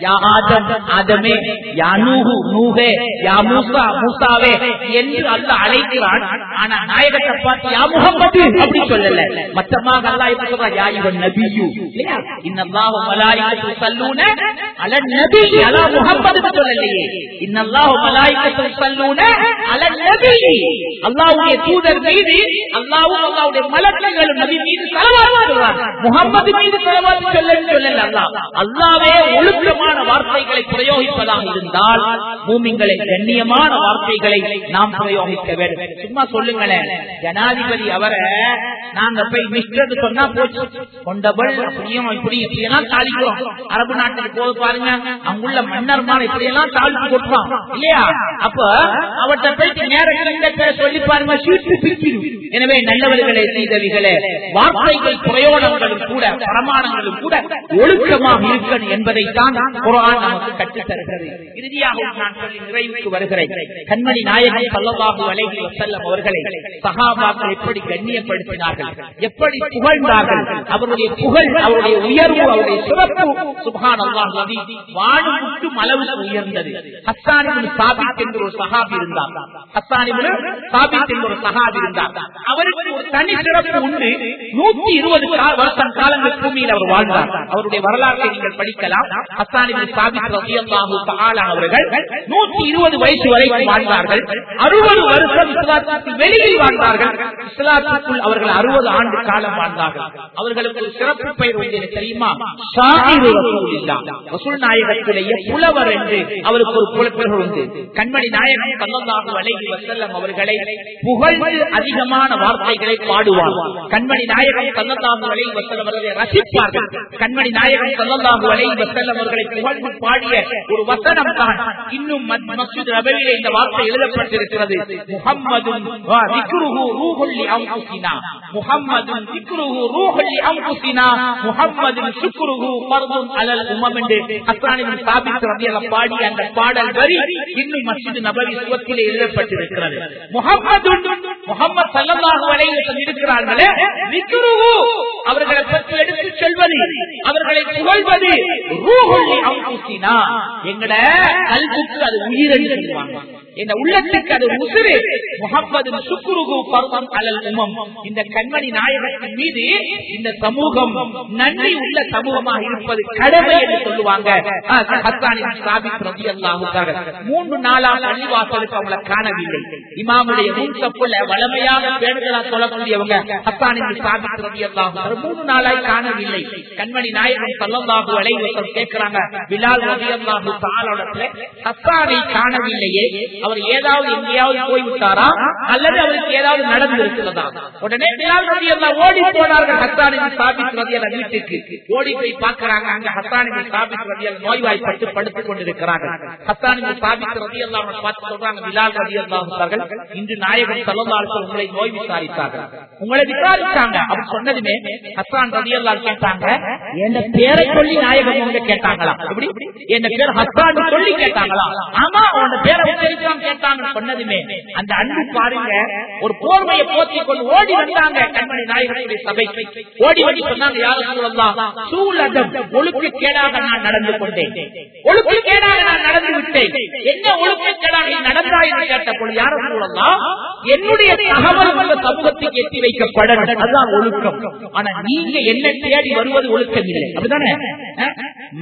யா ஆதம் ஆதமே யா நூஹு நூஹே யா மூசா மூசாவே என்று அல்லாஹ் அழைக்கிறான் ஆனா நாயகத்தை பார்த்து யா முகம்மது அப்படி சொல்லல மொத்தமாக அல்லாஹ் இப்ப சொல்றான் யா இவன் நபியு இல்லையா இன்னல்லாஹு மலாயிகத்து ஸல்லூன அலன் நபி அலா முஹம்மது சொல்லலையே இன்னல்லாஹு மலாயிகத்து ஸல்லூன அலன் நபி அல்லாஹ்வுடைய தூதர் மீது அல்லாஹ்வும் அல்லாஹ்வுடைய மலக்குகளும் நபி மீது ஸலவாத் சொல்றான் முஹம்மது மீது ஸலவாத் சொல்லன்னு சொல்லல அல்லாஹ் அல்லாஹ்வே ஒழுக்கமான வார்த்தைகளை பிரயோகிப்பதாக இருந்தால் பூமிங்களை கண்ணியமான வார்த்தைகளை நாம் பிரயோகிக்க வேண்டும் சும்மா சொல்லுங்களேன் ஜனாதிபதி அவரை நாங்க போய் மிஸ்டர் சொன்னா போச்சு கொண்டபள் அப்படியும் இப்படி இப்படி எல்லாம் தாளிக்கிறோம் அரபு நாட்டுக்கு போது பாருங்க அங்குள்ள மன்னர்மான இப்படி எல்லாம் தாழ்த்து கொட்டுறோம் இல்லையா அப்ப அவர்கிட்ட போயிட்டு நேரத்தில் சொல்லி பாருங்க சீட்டு பிரிச்சிடும் எனவே நல்லவர்களை செய்தவிகளே வார்த்தைகள் பிரயோகங்களும் கூட பிரமாணங்களும் கூட ஒழுக்கமாக இருக்கணும் என்பதைத்தான் குரான் நமக்கு கற்றுத் தருகிறது இறுதியாக நான் சொல்லி நிறைவுக்கு வருகிறேன் கண்மணி நாயகன் சல்லல்லாஹு அலைஹி வஸல்லம் அவர்களை சஹாபாக்கள் எப்படி கண்ணியப்படுத்தினார்கள் எப்படி புகழ்ந்தார்கள் அவருடைய புகழ் அவருடைய உயர்வு அவருடைய சிறப்பு சுபான் அல்லாஹ் நபி வாழும் முட்டும் அளவுக்கு உயர்ந்தது ஹஸ்தானிபின் சாபித் என்று ஒரு சஹாபி இருந்தார் ஹஸ்தானிபின் சாபித் என்று ஒரு சஹாபி இருந்தார் அவருக்கு ஒரு தனி சிறப்பு உண்டு நூத்தி இருபது வருஷம் காலங்கள் பூமியில் அவர் வாழ்ந்தார் அவருடைய வரலாற்றை நீங்கள் படிக்கலாம் ஹஸ்தானிபின் சாபித் ரலியல்லாஹு தஆலா அவர்கள் நூத்தி இருபது வயசு வரைக்கும் வாழ்ந்தார்கள் அறுபது வருஷம் இஸ்லாத்துக்கு வெளியில் வாழ்ந்தார்கள் இஸ்லாத்துக்குள் அவர்கள் அறுபது ஆண்டு காலம் வாழ்ந்தார்கள் அவர்களுக்கு ஒரு சிறப்பு பெயர் உண்டு தெரியுமா ஷாயிரு ரசூலில்லாஹ். ரசூல் நாயகத்திலேயே புலவர் என்று அவருக்கு ஒரு புலப்பெயர் உண்டு கண்மணி நாயகம் சல்லல்லாஹு அலைஹி வஸல்லம் அவர்களை புகழ்ந்து அதிகமான வார்த்தைகளை பாடுவார் கண்மணி நாயகம் சல்லல்லாஹு அலைஹி வஸல்லம் அவர்களை ரசிப்பார்கள் கண்மணி நாயகம் சல்லல்லாஹு அலைஹி வஸல்லம் அவர்களை புகழ்ந்து பாடிய ஒரு வசனம் தான் இன்னும் மத்- மஸ்ஜித் நபவியிலே இந்த வார்த்தை எழுதப்பட்டிருக்கிறது முஹம்மதுன் வ திக்ருஹு ரூஹுல் லி அன்ஃபுசினா முஹம்மதுன் திக்ருஹு ரூஹுல் லி அன்ஃபுசினா முஹம்மதுன் சுக்ருஹு ஃபர்துன் அலல் உம்மம் என்று ஹஸ்ஸான் இப்னு சாபித் ரலியல்லாஹு பாடிய அந்த பாடல் வரி இன்னும் மஸ்ஜித் நபவி சுவத்திலே எழுதப்பட்டிருக்கிறது முஹம்மதுன் முஹம்மது ஸல்லல்லாஹு அலைஹி வஸல்லம் இருக்கிறார்களே திக்ருஹு அவர்களை பற்றி எடுத்துச் சொல்வது அவர்களை புகழ்வது ரூஹுல் லி அன்ஃபுசினா எங்கட கல்புக்கு அது உயிர் என்று சொல்லுவாங்க இந்த உள்ளத்துக்கு அது உசுறு முகம்மது சுக்குருகு பருவம் அலல் உமம் இந்த கண்மணி நாயகத்தின் மீது இந்த சமூகம் நன்றி உள்ள சமூகமாக இருப்பது கடமை என்று சொல்லுவாங்க ஆஹ், ஹஸ்ஸானின் சாபித் ரலியல்லாஹு தஆலா. மூன்று நாளாக பள்ளிவாசலுக்கு அவங்களை காணவில்லை இமாமுடைய முன் தப்புல வளமையாக பேணுதலா சொல்லக்கூடியவங்க ஹஸ்ஸானின் சாபித் ரலியல்லாஹு தஆலா மூணு நாளாய் காணவில்லை கண்மணி நாயகம் ஸல்லல்லாஹு அலைஹி வஸல்லம் கேக்குறாங்க பிலால் ரலியல்லாஹு தஆலாவுடைய ஹஸ்ஸானை காணவில்லையே அவர் ஏதாவது எங்கேயாவது போய் விட்டாரா அல்லது அவருக்கு ஏதாவது நடந்து இருக்கிறதா உடனே பிலால் ரலியல்லாஹு ஓடி போனார்கள் ஹஸ்ஸானின் சாபித் ரலியல்லாஹு வீட்டுக்கு ஓடி போய் பார்க்கறாங்க அங்க ஹஸ்ஸானின் சாபித் ரலியல்லாஹு நோய்வாய்ப்பட்டு படுத்துக் கொண்டிருக்கிறார்கள் ஹஸ்ஸானின் சாபித் ரலியல்லாஹு அன்ஹு பார்த்து சொல்றாங்க பிலால் ரலியல்லாஹு அவர்கள் இன்று நாயகம் ஸல்லல்லாஹு அலைஹி வஸல்லம் உங்களை நோய் விசாரித்தார்கள் உங்களை விசாரிச்சாங்க அப்படி சொன்னதுமே ஹஸ்ஸான் ரலியல்லாஹு கேட்டாங்க என் பேரை சொல்லி நாயகம் உங்களை கேட்டாங்களா எப்படி என் பேர் ஹஸ்ஸான் சொல்லி கேட்டாங்களா ஆமா உன் பேரை உச்சரித்தான் கேட்டாங்க சொன்னதுமே அந்த அன்பு பாருங்க ஒரு போர்வையை போத்தி கொண்டு ஓடி வந்தாங்க கண்மணி நாயகனுடைய சபைக்கு ஓடி வந்து சொன்னாங்க யாரும் சொல்லலாம் சூழதம் ஒழுக்கு கேடாக நான் நடந்து கொண்டேன் ஒழுக்கு கேடாக நான் நடந்து விட்டேன் என்ன ஒழுக்கு கேடாக நீ நடந்தாய் என்று கேட்ட பொழுது யாரும் சொல்லலாம் என்னுடைய தகவல் உள்ள சமூகத்துக்கு எட்டி வைக்கப்படணும் அதுதான் ஒழுக்கம் ஆனா நீங்க என்ன தேடி வருவது ஒழுக்கம் இல்லை அப்படிதானே அஹ்?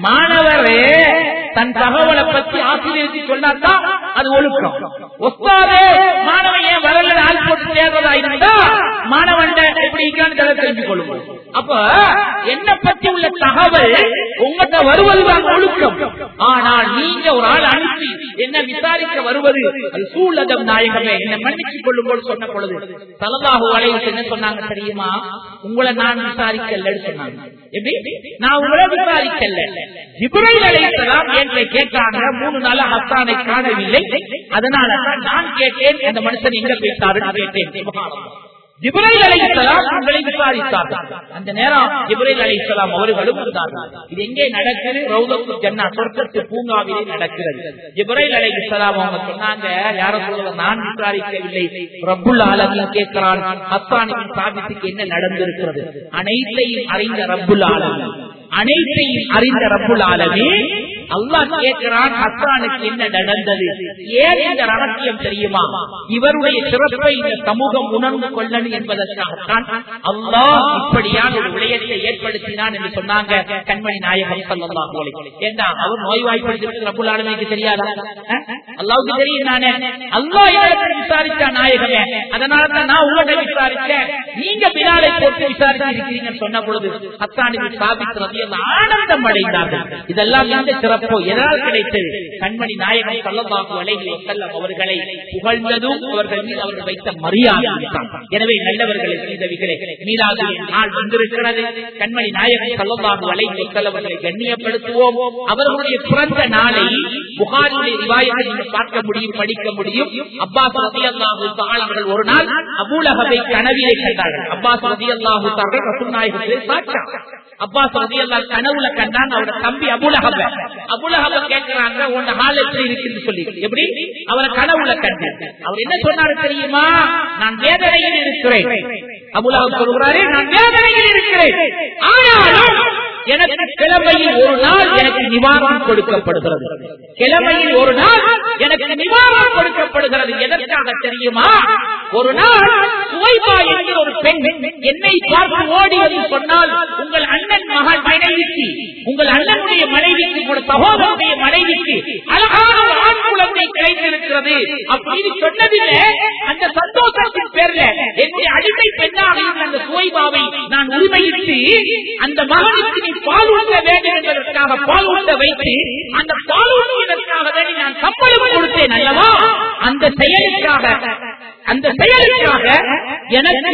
மாணவரே தன் தகவலை பத்தி ஆசிரியருக்கு சொன்னாதான் அது ஒழுக்கம் ஒஸ்தாதே மாணவன் ஏன் வரல ஆள் போட்டு தேர்வதா இருந்தா மாணவன் எப்படி இருக்கான்னு தெரிஞ்சு கொள்ளுவோம் அப்ப என்ன பத்தி உள்ள தகவல் உங்கள்கிட்ட வருவதுதான் ஒழுக்கம் ஆனால் நீங்க ஒரு ஆள் அனுப்பி என்ன விசாரிக்க வருவது அது சூழதம் நாயகமே என்ன மன்னிச்சுக் கொள்ளும்போது சொன்ன பொழுது தலதாகு வளைவு என்ன சொன்னாங்க தெரியுமா உங்களை நான் விசாரிக்கலன்னு சொன்னாங்க எப்படி நான் உங்களை விசாரிக்கல இப்ராஹிம் அலைஹிஸ்ஸலாம் என்கிட்ட கேட்டாங்க மூணு நாளா ஹஸ்ஸானை காணவில்லை அதனால தான் நான் கேட்டேன் இந்த மனுஷன் எங்க போயிட்டாருன்னு கேட்டேன் சுப்ஹானல்லாஹ். ஜிப்ரைல் அலைஹிஸ்ஸலாம் உங்களை விசாரித்தார்கள் அந்த நேரம் ஜிப்ரைல் அலைஹிஸ்ஸலாம் அவர்களும் வந்தார்கள் இது எங்கே நடக்குது ரவுதத்து ஜன்னா சொர்க்கத்து பூங்காவிலே நடக்கிறது ஜிப்ரைல் அலைஹிஸ்ஸலாம் அவங்க சொன்னாங்க யார சொல்லுங்க நான் விசாரிக்கவில்லை ரப்புல் ஆலமீன் கேட்கிறான் ஹஸ்ஸானின் சாபித்துக்கு என்ன நடந்திருக்கிறது அனைத்தையும் அறிந்த ரப்புல் ஆலமீன் அனைத்தையும் அறிந்த ரப்புல் ஆலமீன் அல்லாஹ் கேட்கிறான் ஹஸ்ஸானுக்கு என்ன நடந்தது ஏன் இந்த ரகசியம் தெரியுமா இவருடைய சிறப்பை இந்த சமூகம் உணர்ந்து கொள்ளணும் என்பதற்காகத்தான் அல்லாஹ் இப்படியான ஒரு விடயத்தை ஏற்படுத்தினான் என்று சொன்னாங்க கண்மணி நாயகம் ஸல்லல்லாஹு அலைஹி வஸல்லம் ஏண்டா அவர் நோய்வாய்ப்படுத்தி ரப்புல் ஆலமீனுக்கு தெரியாதா அஹ்? அல்லாஹ்வுக்கு தெரியும் நானே அல்லாஹ் இடத்துல விசாரிச்சா நாயகமே அதனால தான் நான் உங்களை விசாரிச்சேன் நீங்க பிலாலை போட்டு விசாரிச்சு இருக்கிறீங்கன்னு சொன்ன பொழுது ஹஸ்ஸானுக்கு சாபித் ரலியல்லாஹு ஆனந்தம் அடைந்தார்கள் இதெல்லாம் எந்த சிறப்போ எதனால் கிடைத்தது கண்மணி நாயகம் ஸல்லல்லாஹு அலைஹி வஸல்லம் அவர்களை புகழ்ந்ததும் அவர்கள் மீது அவர்கள் வைத்த மரியாதை எனவே நல்லவர்களை செய்தவிகளே மீளாது நாள் வந்திருக்கிறது கண்மணி நாயகம் ஸல்லல்லாஹு அலைஹி வஸல்லம் அவர்களை கண்ணியப்படுத்துவோம் அவர்களுடைய பிறந்த நாளை புகாரியுடைய ரிவாயத்தை நீங்கள் பார்க்க முடியும் படிக்க முடியும் அப்பாஸ் ரலியல்லாஹு தஆலா அவர்கள் ஒரு நாள் அபூலஹபை கனவிலே கண்டார்கள் அப்பாஸ் ரலியல்லாஹு தஆலா ரசூல் நாயகத்தை சாட்சா அப்பாஸ் ரலியல்லாஹு கனவுல கண்டான் அவரோட தம்பி அபூலஹப அபூலஹப கேக்குறாங்க உன் ஹால் எப்படி இருக்குன்னு சொல்லி எப்படி அவரை கனவுல கண்டார் அவர் என்ன சொன்னாரு தெரியுமா நான் வேதனையில் இருக்கிறேன் அபூலஹப் சொல்கிறாரு நான் வேதனையில் இருக்கிறேன் ஆனாலும் எனக்கு கிழமையில் ஒரு நாள் எனக்கு நிவாரணம் கொடுக்கப்படுகிறது கிழமையில் ஒரு நாள் எனக்கு நிவாரணம் கொடுக்கப்படுகிறது எதற்காக தெரியுமா ஒரு நாள் சுவைபா என்கிற ஒரு பெண் என்னை பார்த்து ஓடி வந்து சொன்னால் உங்கள் அண்ணன் மகள் மனைவிக்கு உங்கள் அண்ணனுடைய மனைவிக்கு உங்கள் சகோதரனுடைய மனைவிக்கு அழகான ஒரு ஆண் குழந்தை கிடைத்திருக்கிறது அப்படின்னு சொன்னதில்லை அந்த சந்தோஷத்தின் பேர்ல என்னுடைய அடிமை பெண்ணாக இருந்த அந்த சுவைபாவை நான் உரிமையிட்டு அந்த மகனுக்கு நீ பால் ஊட்ட வேண்டும் என்பதற்காக பால் ஊட்ட வைத்து அந்த பால் ஊட்டுவதற்காக வேண்டி நான் சம்பளம் கொடுத்தேன் அல்லவா அந்த செயலுக்காக அந்த செயலுக்காக எனக்கு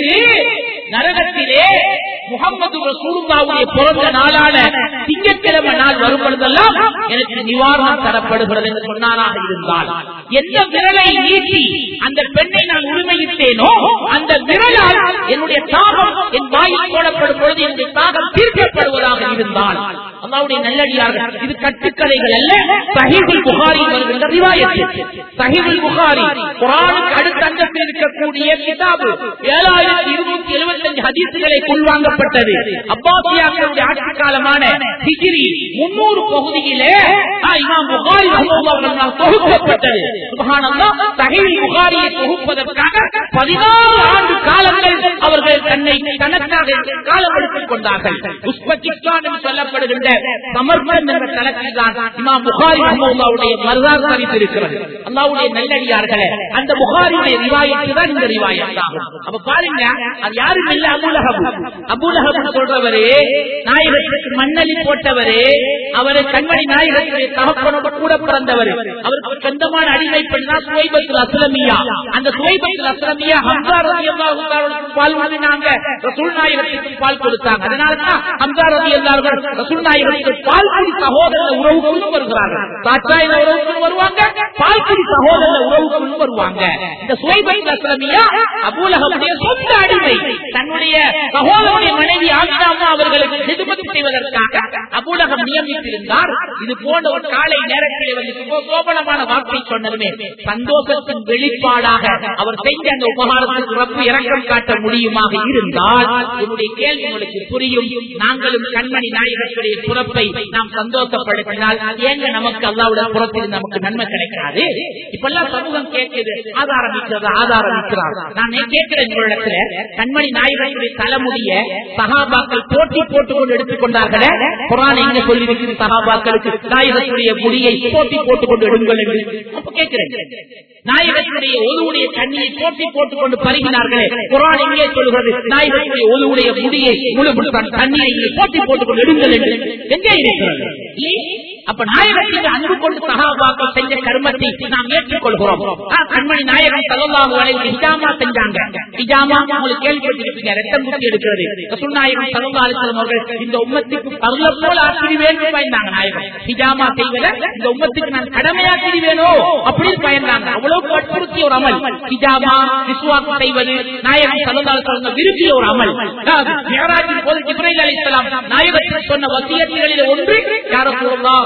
நரகத்திலே முகமது ரசூலுல்லாவுடைய பிறந்த நாளான திங்கட்கிழமை நாள் வரும் பொழுதெல்லாம் எனக்கு நிவாரணம் தரப்படுகிறது என்று சொன்னாராக இருந்தால் எந்த விரலை நீட்டி அந்த பெண்ணை நான் உரிமையிட்டேனோ அந்த விரலால் என்னுடைய தாகம் என் வாயில் போடப்படும் பொழுது என்னுடைய தாகம் தீர்க்கப்படுவதாக இருந்தால் அல்லாவுடைய நல்லடியார்கள் இது கட்டுக்கதைகள் அல்ல சஹீபுல் புகாரி வருகின்ற ரிவாயத்து சஹீபுல் புகாரி குரானுக்கு அடுத்த அந்தத்தில் இருக்கக்கூடிய கிதாபு ஏழாயிரத்தி இருநூத்தி எழுபத்தி அஞ்சு ஹதீசுகளை உள்வாங்கப்பட்டது அப்பாசியாக்களுடைய ஆட்சி காலமான ஹிஜ்ரி முன்னூறு பகுதியிலே ஆ, இமாம் புகாரி ரஹ்மத்துல்லாஹி அலைஹி தொகுக்கப்பட்டது சுப்ஹானல்லாஹ் சஹீஹ் புகாரியை தொகுப்பதற்காக பதினாறு ஆண்டு காலங்கள் அவர்கள் தன்னை தனக்காக காலம் எடுத்துக் கொண்டார்கள் உஸ்பெகிஸ்தான் என்று சொல்லப்படுகின்ற சமர்பன் என்ற தளத்தில் தான் இமாம் புகாரி ரஹ்மத்துல்லாஹுடைய மர்தார் சரித்து இருக்கிறது அல்லாஹ்வுடைய நல்லடியார்களே அந்த புகாரியுடைய ரிவாயத்து தான் இந்த ரிவாயத் ஆகும் அப்ப பாருங்க அது யாரும் இல்ல அபுலஹப் அபுலஹப் சொல்றவரு நாயகத்துக்கு மண்ணலி போட்டவரு அவரு கண்மணி நாயகத்துடைய தகப்பனோட கூட பிறந்தவர் அவருக்கு சொந்தமான அடிமை பெண் தான் சுவைபத்தில் அஸ்லமியா அந்த சுவைபத்தில் அஸ்லமியா ஹம்சா ரலியல்லாஹு தஆலாவுக்கு பால் வாங்கினாங்க ரசூல் நாயகத்துக்கு பால் கொடுத்தாங்க அதனாலதான் ஹம்சா ரலியல்லாஹு ரசூல் நாயகத்துக்கு பால் குடி சகோதர உறவுக்குள்ளும் வருகிறார்கள் தாச்சாயின உறவுக்குள் வருவாங்க பால் குடி சகோதர உறவுக்குள்ளும் வருவாங்க இந்த சுவைபத்தில் அஸ்லமியா அபூலகமுடைய சொந்த அடிமை தன்னுடைய சகோதரனுடைய மனைவி ஆகிராமா அவர்களுக்கு நிதுமதி செய்வதற்காக அபூலகம் நியமித்திருந்தார் இது போன்ற ஒரு காலை நேரத்தில் வந்து சுப- சோபனமான வார்த்தை சொன்னதுமே சந்தோஷத்தின் வெளிப்பாடாக அவர் செஞ்ச அந்த உபகாரத்துக்கு ரப்பு இறக்கம் காட்ட முடியுமாக இருந்தால் என்னுடைய கேள்வி உங்களுக்கு புரியும் நாங்களும் கண்மணி நாயகத்துடைய பிறப்பை நாம் சந்தோஷப்படுத்தினால் ஏங்க நமக்கு அல்லாவுடைய புறத்தில் நமக்கு நன்மை கிடைக்காது இப்பெல்லாம் சமூகம் கேட்குது ஆதாரம் இருக்கிறது ஆதாரம் இருக்கிறார் நான் ஏன் கேட்கிறேன் உங்களிடத்துல கண்மணி நாயகத்துடைய தலைமுடிய சகாபாக்கள் போட்டி போட்டுக் கொண்டு எடுத்துக்கொண்டார்களே குரான் எங்க சொல்லியிருக்கிறது சகாபாக்களுக்கு நாயகத்துடைய முடியை போட்டி போட்டுக் கொண்டு எடுங்கள் என்று அப்ப கேட்கிறேன் நாயகத்துடைய ஒதுவுடைய கண்ணியை போட்டி போட்டுக் கொண்டு பருகினார்களே குரான் எங்கே சொல்கிறது நாயகத்துடைய ஒதுவுடைய முடியை முழு முழுத்தான் தண்ணீரை இங்கே போட்டி போட்டுக் கொண்டு எடுங்கள் என்று எங்கே இருக்கிறது ஏன்? அப்ப நாயகத்துக்கு அன்பு கொண்டு சகாபாக்கள் செஞ்ச கர்மத்தை நாம் ஏற்றுக்கொள்கிறோம் ஆ, கண்மணி நாயகம் சல்லல்லாஹு அலைஹி ஹிஜாமா செஞ்சாங்க ஹிஜாமா உங்களுக்கு கேள்விப்பட்டிருப்பீங்க ரத்தம் குத்தி எடுக்கிறது ரசூல் நாயகம் சல்லல்லாஹு அலைஹி வஸல்லம் அவர்கள் இந்த உம்மத்துக்கு பருள போல ஆக்கிடுவேன்னு பயந்தாங்க நாயகம் ஹிஜாமா செய்வத இந்த உம்மத்துக்கு நான் கடமையாக்கிடுவேனோ அப்படின்னு பயந்தாங்க அவ்வளவு வற்புறுத்திய ஒரு அமல் ஹிஜாமா விசுவாசம் செய்வது நாயகம் சல்லல்லாஹு அலைஹி வஸல்லம் விரும்பிய ஒரு அமல் அதாவது மியராஜின் போது ஜிப்ரைல் அலைஹிஸ்ஸலாம் நாயகத்துக்கு சொன்ன வசியத்துகளில் ஒன்று யார சொல்லலாம்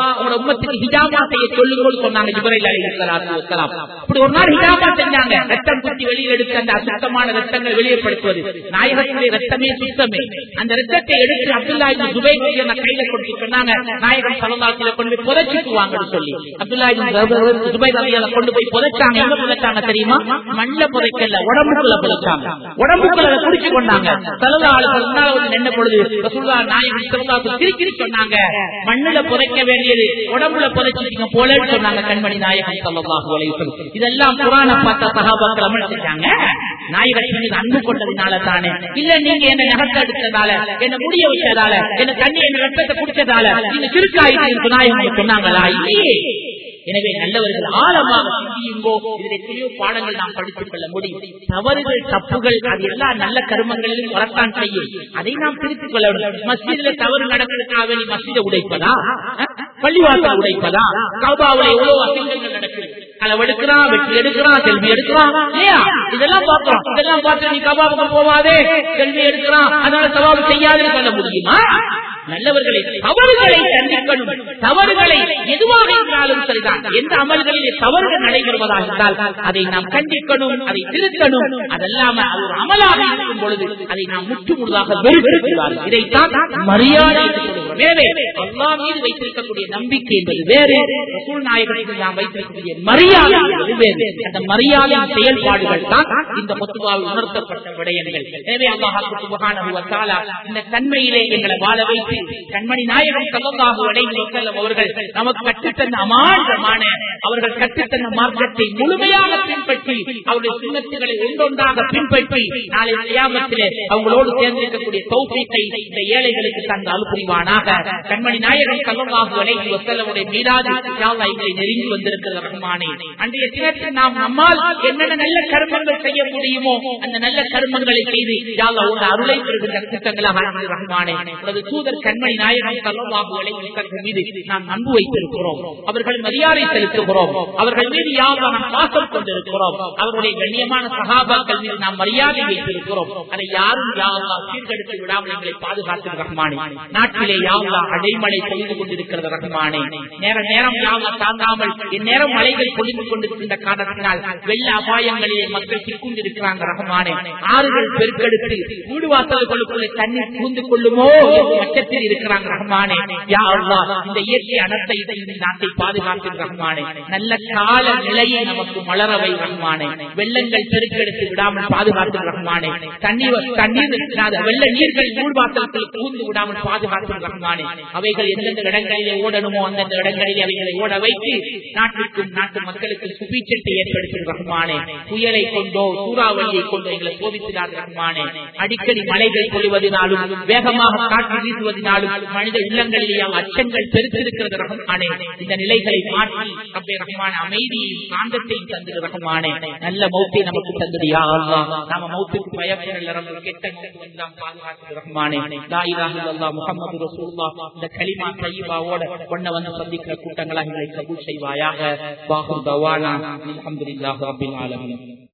உங்களோட உம்மத்துக்கு ஹிஜாமா செய்ய சொல்லுங்கன்னு சொன்னாங்க ஜிப்ரைல் அலைஹிஸ்ஸலாத்து வஸ்ஸலாம் இப்படி ஒரு நாள் ஹிஜாமா செஞ்சாங்க ரத்தம் குத்தி வெளியே எடுத்து அந்த அசுத்தமான ரத்தங்கள் வெளியேப்படுத்துவது நாயகத்துடைய ரத்தமே சுத்தமே அந்த ரத்தத்தை எடுத்து அப்துல்லா இப்னு ஜுபைர் என்ற கையில கொடுத்து சொன்னாங்க நாயகம் சல்லல்லாஹு கொண்டு போய் புதைச்சிக்குவாங்கன்னு சொல்லி அப்துல்லா இப்னு ஜுபைர் ரலியல்லாஹு கொண்டு போய் புதைச்சாங்க எங்க புதைச்சாங்க தெரியுமா மண்ல புதைக்கல உடம்புக்குள்ள புதைச்சாங்க உடம்புக்குள்ள அதை குடிச்சு கொண்டாங்க சல்லல்லாஹு அலைஹி வஸல்லம் வந்து நின்ன பொழுது ரசூலுல்லாஹ் நாயகம் ஸல்லல்லாஹு கிரிக்கிரி சொன்னாங்க மண்ணுல புதைக்க வேண்டியது உடம்புல புதைச்சிட்டீங்க போலன்னு சொன்னாங்க கண்மணி நாயகம் ஸல்லல்லாஹு அலைஹி வஸல்லம் இதெல்லாம் குர்ஆனை பார்த்த சஹாபாக்கள் அமல் செஞ்சாங்க நாயகத்தின் மீது அன்பு கொண்டதினால தானே இல்ல நீங்க என்ன நகத்தை எடுத்ததால என்ன முடிய வச்சதால என்ன தண்ணி என்ன ரத்தத்தை குடிச்சதால நீங்க சிறுக்காயிட்டு நாயகம் சொன்னாங்களா இல்லையே எனவே நல்லவர்கள் ஆழமாக சிந்தியுங்கோ இதில் எத்தனையோ பாடங்கள் நாம் படித்துக் கொள்ள முடியும் தவறுகள் தப்புகள் அது எல்லா நல்ல கருமங்களிலும் வரத்தான் செய்யும் அதை நாம் திருத்திக் கொள்ள வேண்டும் மஸ்ஜிதில் தவறு நடக்கிறதுக்காக வேண்டி மஸ்ஜிதை உடைப்பதா பள்ளிவாசல் உடைப்பதா கௌபாவில் எவ்வளவு அசிங்கங்கள் நடக்குது அளவெடுக்கிறான் வெட்டி எடுக்கிறான் செல்வி எடுக்கிறான் இல்லையா இதெல்லாம் பாக்குறோம் இதெல்லாம் பார்த்து நீ கபாபுக்கு போவாதே செல்வி எடுக்கிறான் அதனால சவாபு செய்யாதுன்னு சொல்ல முடியுமா நல்லவர்களை தவறுகளை தண்டிக்கணும் தவறுகளை எதுவாக இருந்தாலும் சரிதான் எந்த அமல்களில் தவறுகள் நடைபெறுவதாக இருந்தால் அதை நாம் கண்டிக்கணும் அதை திருத்தணும் அதல்லாம அது ஒரு அமலாக இருக்கும் பொழுது அதை நாம் முற்று முழுதாக வெறுக்கிறார் இதைத்தான் மரியாதை என்று சொல்கிறோம் எனவே அல்லா மீது வைத்திருக்கக்கூடிய நம்பிக்கை என்பது வேறு ரசூல் நாயகத்தில் நாம் வைத்திருக்கக்கூடிய மரியாதை என்பது வேறு அந்த மரியாதையின் செயல்பாடுகள் தான் இந்த முத்துவாவில் உணர்த்தப்பட்ட விடயங்கள் எனவே அல்லாஹ் சுபஹானஹு வ தஆலா இந்த தன்மையிலே எங்களை வாழ வைத்து கண்மணி நாயகம் சல்லல்லாஹு அலைஹி வஸல்லம் அவர்கள் நமக்கு கற்றுத்தந்த அமாண்டமான அவர்கள் கற்றுத்தந்த மார்க்கத்தை முழுமையாக பின்பற்றி அவருடைய சுண்ணத்துகளை ஒன்றொன்றாக பின்பற்றி நாளை கியாமத்திலே அவங்களோடு சேர்ந்திருக்கக்கூடிய தௌஃபீக்கை இந்த ஏழைகளுக்கு தந்த அலுப்புரிவானாக கண்மணி நாயகம் சல்லல்லாஹு அலைஹி வஸல்லமுடைய மீதாது யா அல்லாஹ் எங்களை நெருங்கி வந்திருக்கிறது ரஹ்மானே அன்றைய தினத்தில் நாம் நம்மால் என்னென்ன நல்ல கர்மங்கள் செய்ய முடியுமோ அந்த நல்ல கர்மங்களை செய்து யா அல்லாஹ் உன் அருளை பெறுகின்ற கூட்டங்களாக ஆக்கிய ரஹ்மானே உனது தூதர் கண்மணி நாயகம் சல்லல்லாஹு அலைஹி வஸல்லம் மீது நாம் அன்பு வைத்திருக்கிறோம் அவர்கள் மரியாதை செலுத்துகிறோம் அவர்கள் மீது யா அல்லாஹ் நாம் பாசம் கொண்டிருக்கிறோம் அவருடைய கண்ணியமான சகாபாக்கள் மீது நாம் மரியாதை வைத்திருக்கிறோம் அதை யாரும் யா அல்லாஹ் சீர்கெடுத்து விடாமல் எங்களை பாதுகாத்து ரஹ்மானே நாட்டிலே யா அல்லாஹ் அடைமழை பொழிந்து கொண்டிருக்கிறது ரஹ்மானே நேர நேரம் யா அல்லாஹ் தாங்காமல் இந்நேரம் மலைகள் பொழிந்து கொண்டிருக்கின்ற காரணத்தினால் வெள்ள அபாயங்களிலே மக்கள் சிக்குண்டிருக்கிறாங்க ரஹ்மானே ஆறுகள் பெருக்கெடுத்து வீடு வாசல்களுக்குள்ளே தண்ணீர் புகுந்து கொள்ளுமோ என்ற அச்சத்தில் இருக்கிறாங்க ரஹ்மானே யா அல்லாஹ் இந்த இயற்கை அனர்த்தை இந்த நாட்டை பாதுகாத்து ரஹ்மானே நல்ல கால நிலையை நமக்கு மலரவை ரஹ்மானே வெள்ளங்கள் பெருக்கெடுத்து விடாமல் பாதுகாத்து ரஹ்மானே தண்ணீர் தண்ணீர் இல்லாத வெள்ள நீர்கள் ஊழ்வாசல்கள் புகுந்து விடாமல் பாதுகாத்து ரஹ்மானே அவைகள் எந்தெந்த இடங்களிலே ஓடணுமோ அந்தந்த இடங்களிலே அவைகளை ஓட வைத்து நாட்டுக்கும் நாட்டு மக்களுக்கும் சுபீட்சத்தை ஏற்படுத்தும் ரஹ்மானே புயலை கொண்டோ சூறாவளியை கொண்டோ எங்களை சோதித்திடாத ரஹ்மானே அடிக்கடி மலைகள் பொழிவதனாலும் வேகமாக காற்று வீசுவதனாலும் மனித உள்ளங்களிலேயே அச்சங்கள் பெருத்திருக்கிறது ரஹ்மானே இந்த நிலைகளை மாற்றி அப்பே ரஹ்மான அமைதியையும் சாந்தத்தையும் தந்தது ரஹ்மானே நல்ல மௌத்தை நமக்கு தந்தது யா அல்லாஹ் நாம மௌத்துக்கு பயப்படல நம்ம கெட்ட மௌத்து வந்து நாம் பாதுகாத்து ரஹ்மானே லா இலாஹ இல்லல்லாஹ் முஹம்மது ரசூலுல்லாஹ் இந்த கலிமா தய்யிபாவோட ஒன்ன வந்து சந்திக்கிற கூட்டங்களாக எங்களை கபூல் செய்வாயாக பாஹு தவானா அல்ஹம்துலில்லாஹி ரப்பில் ஆலமீன்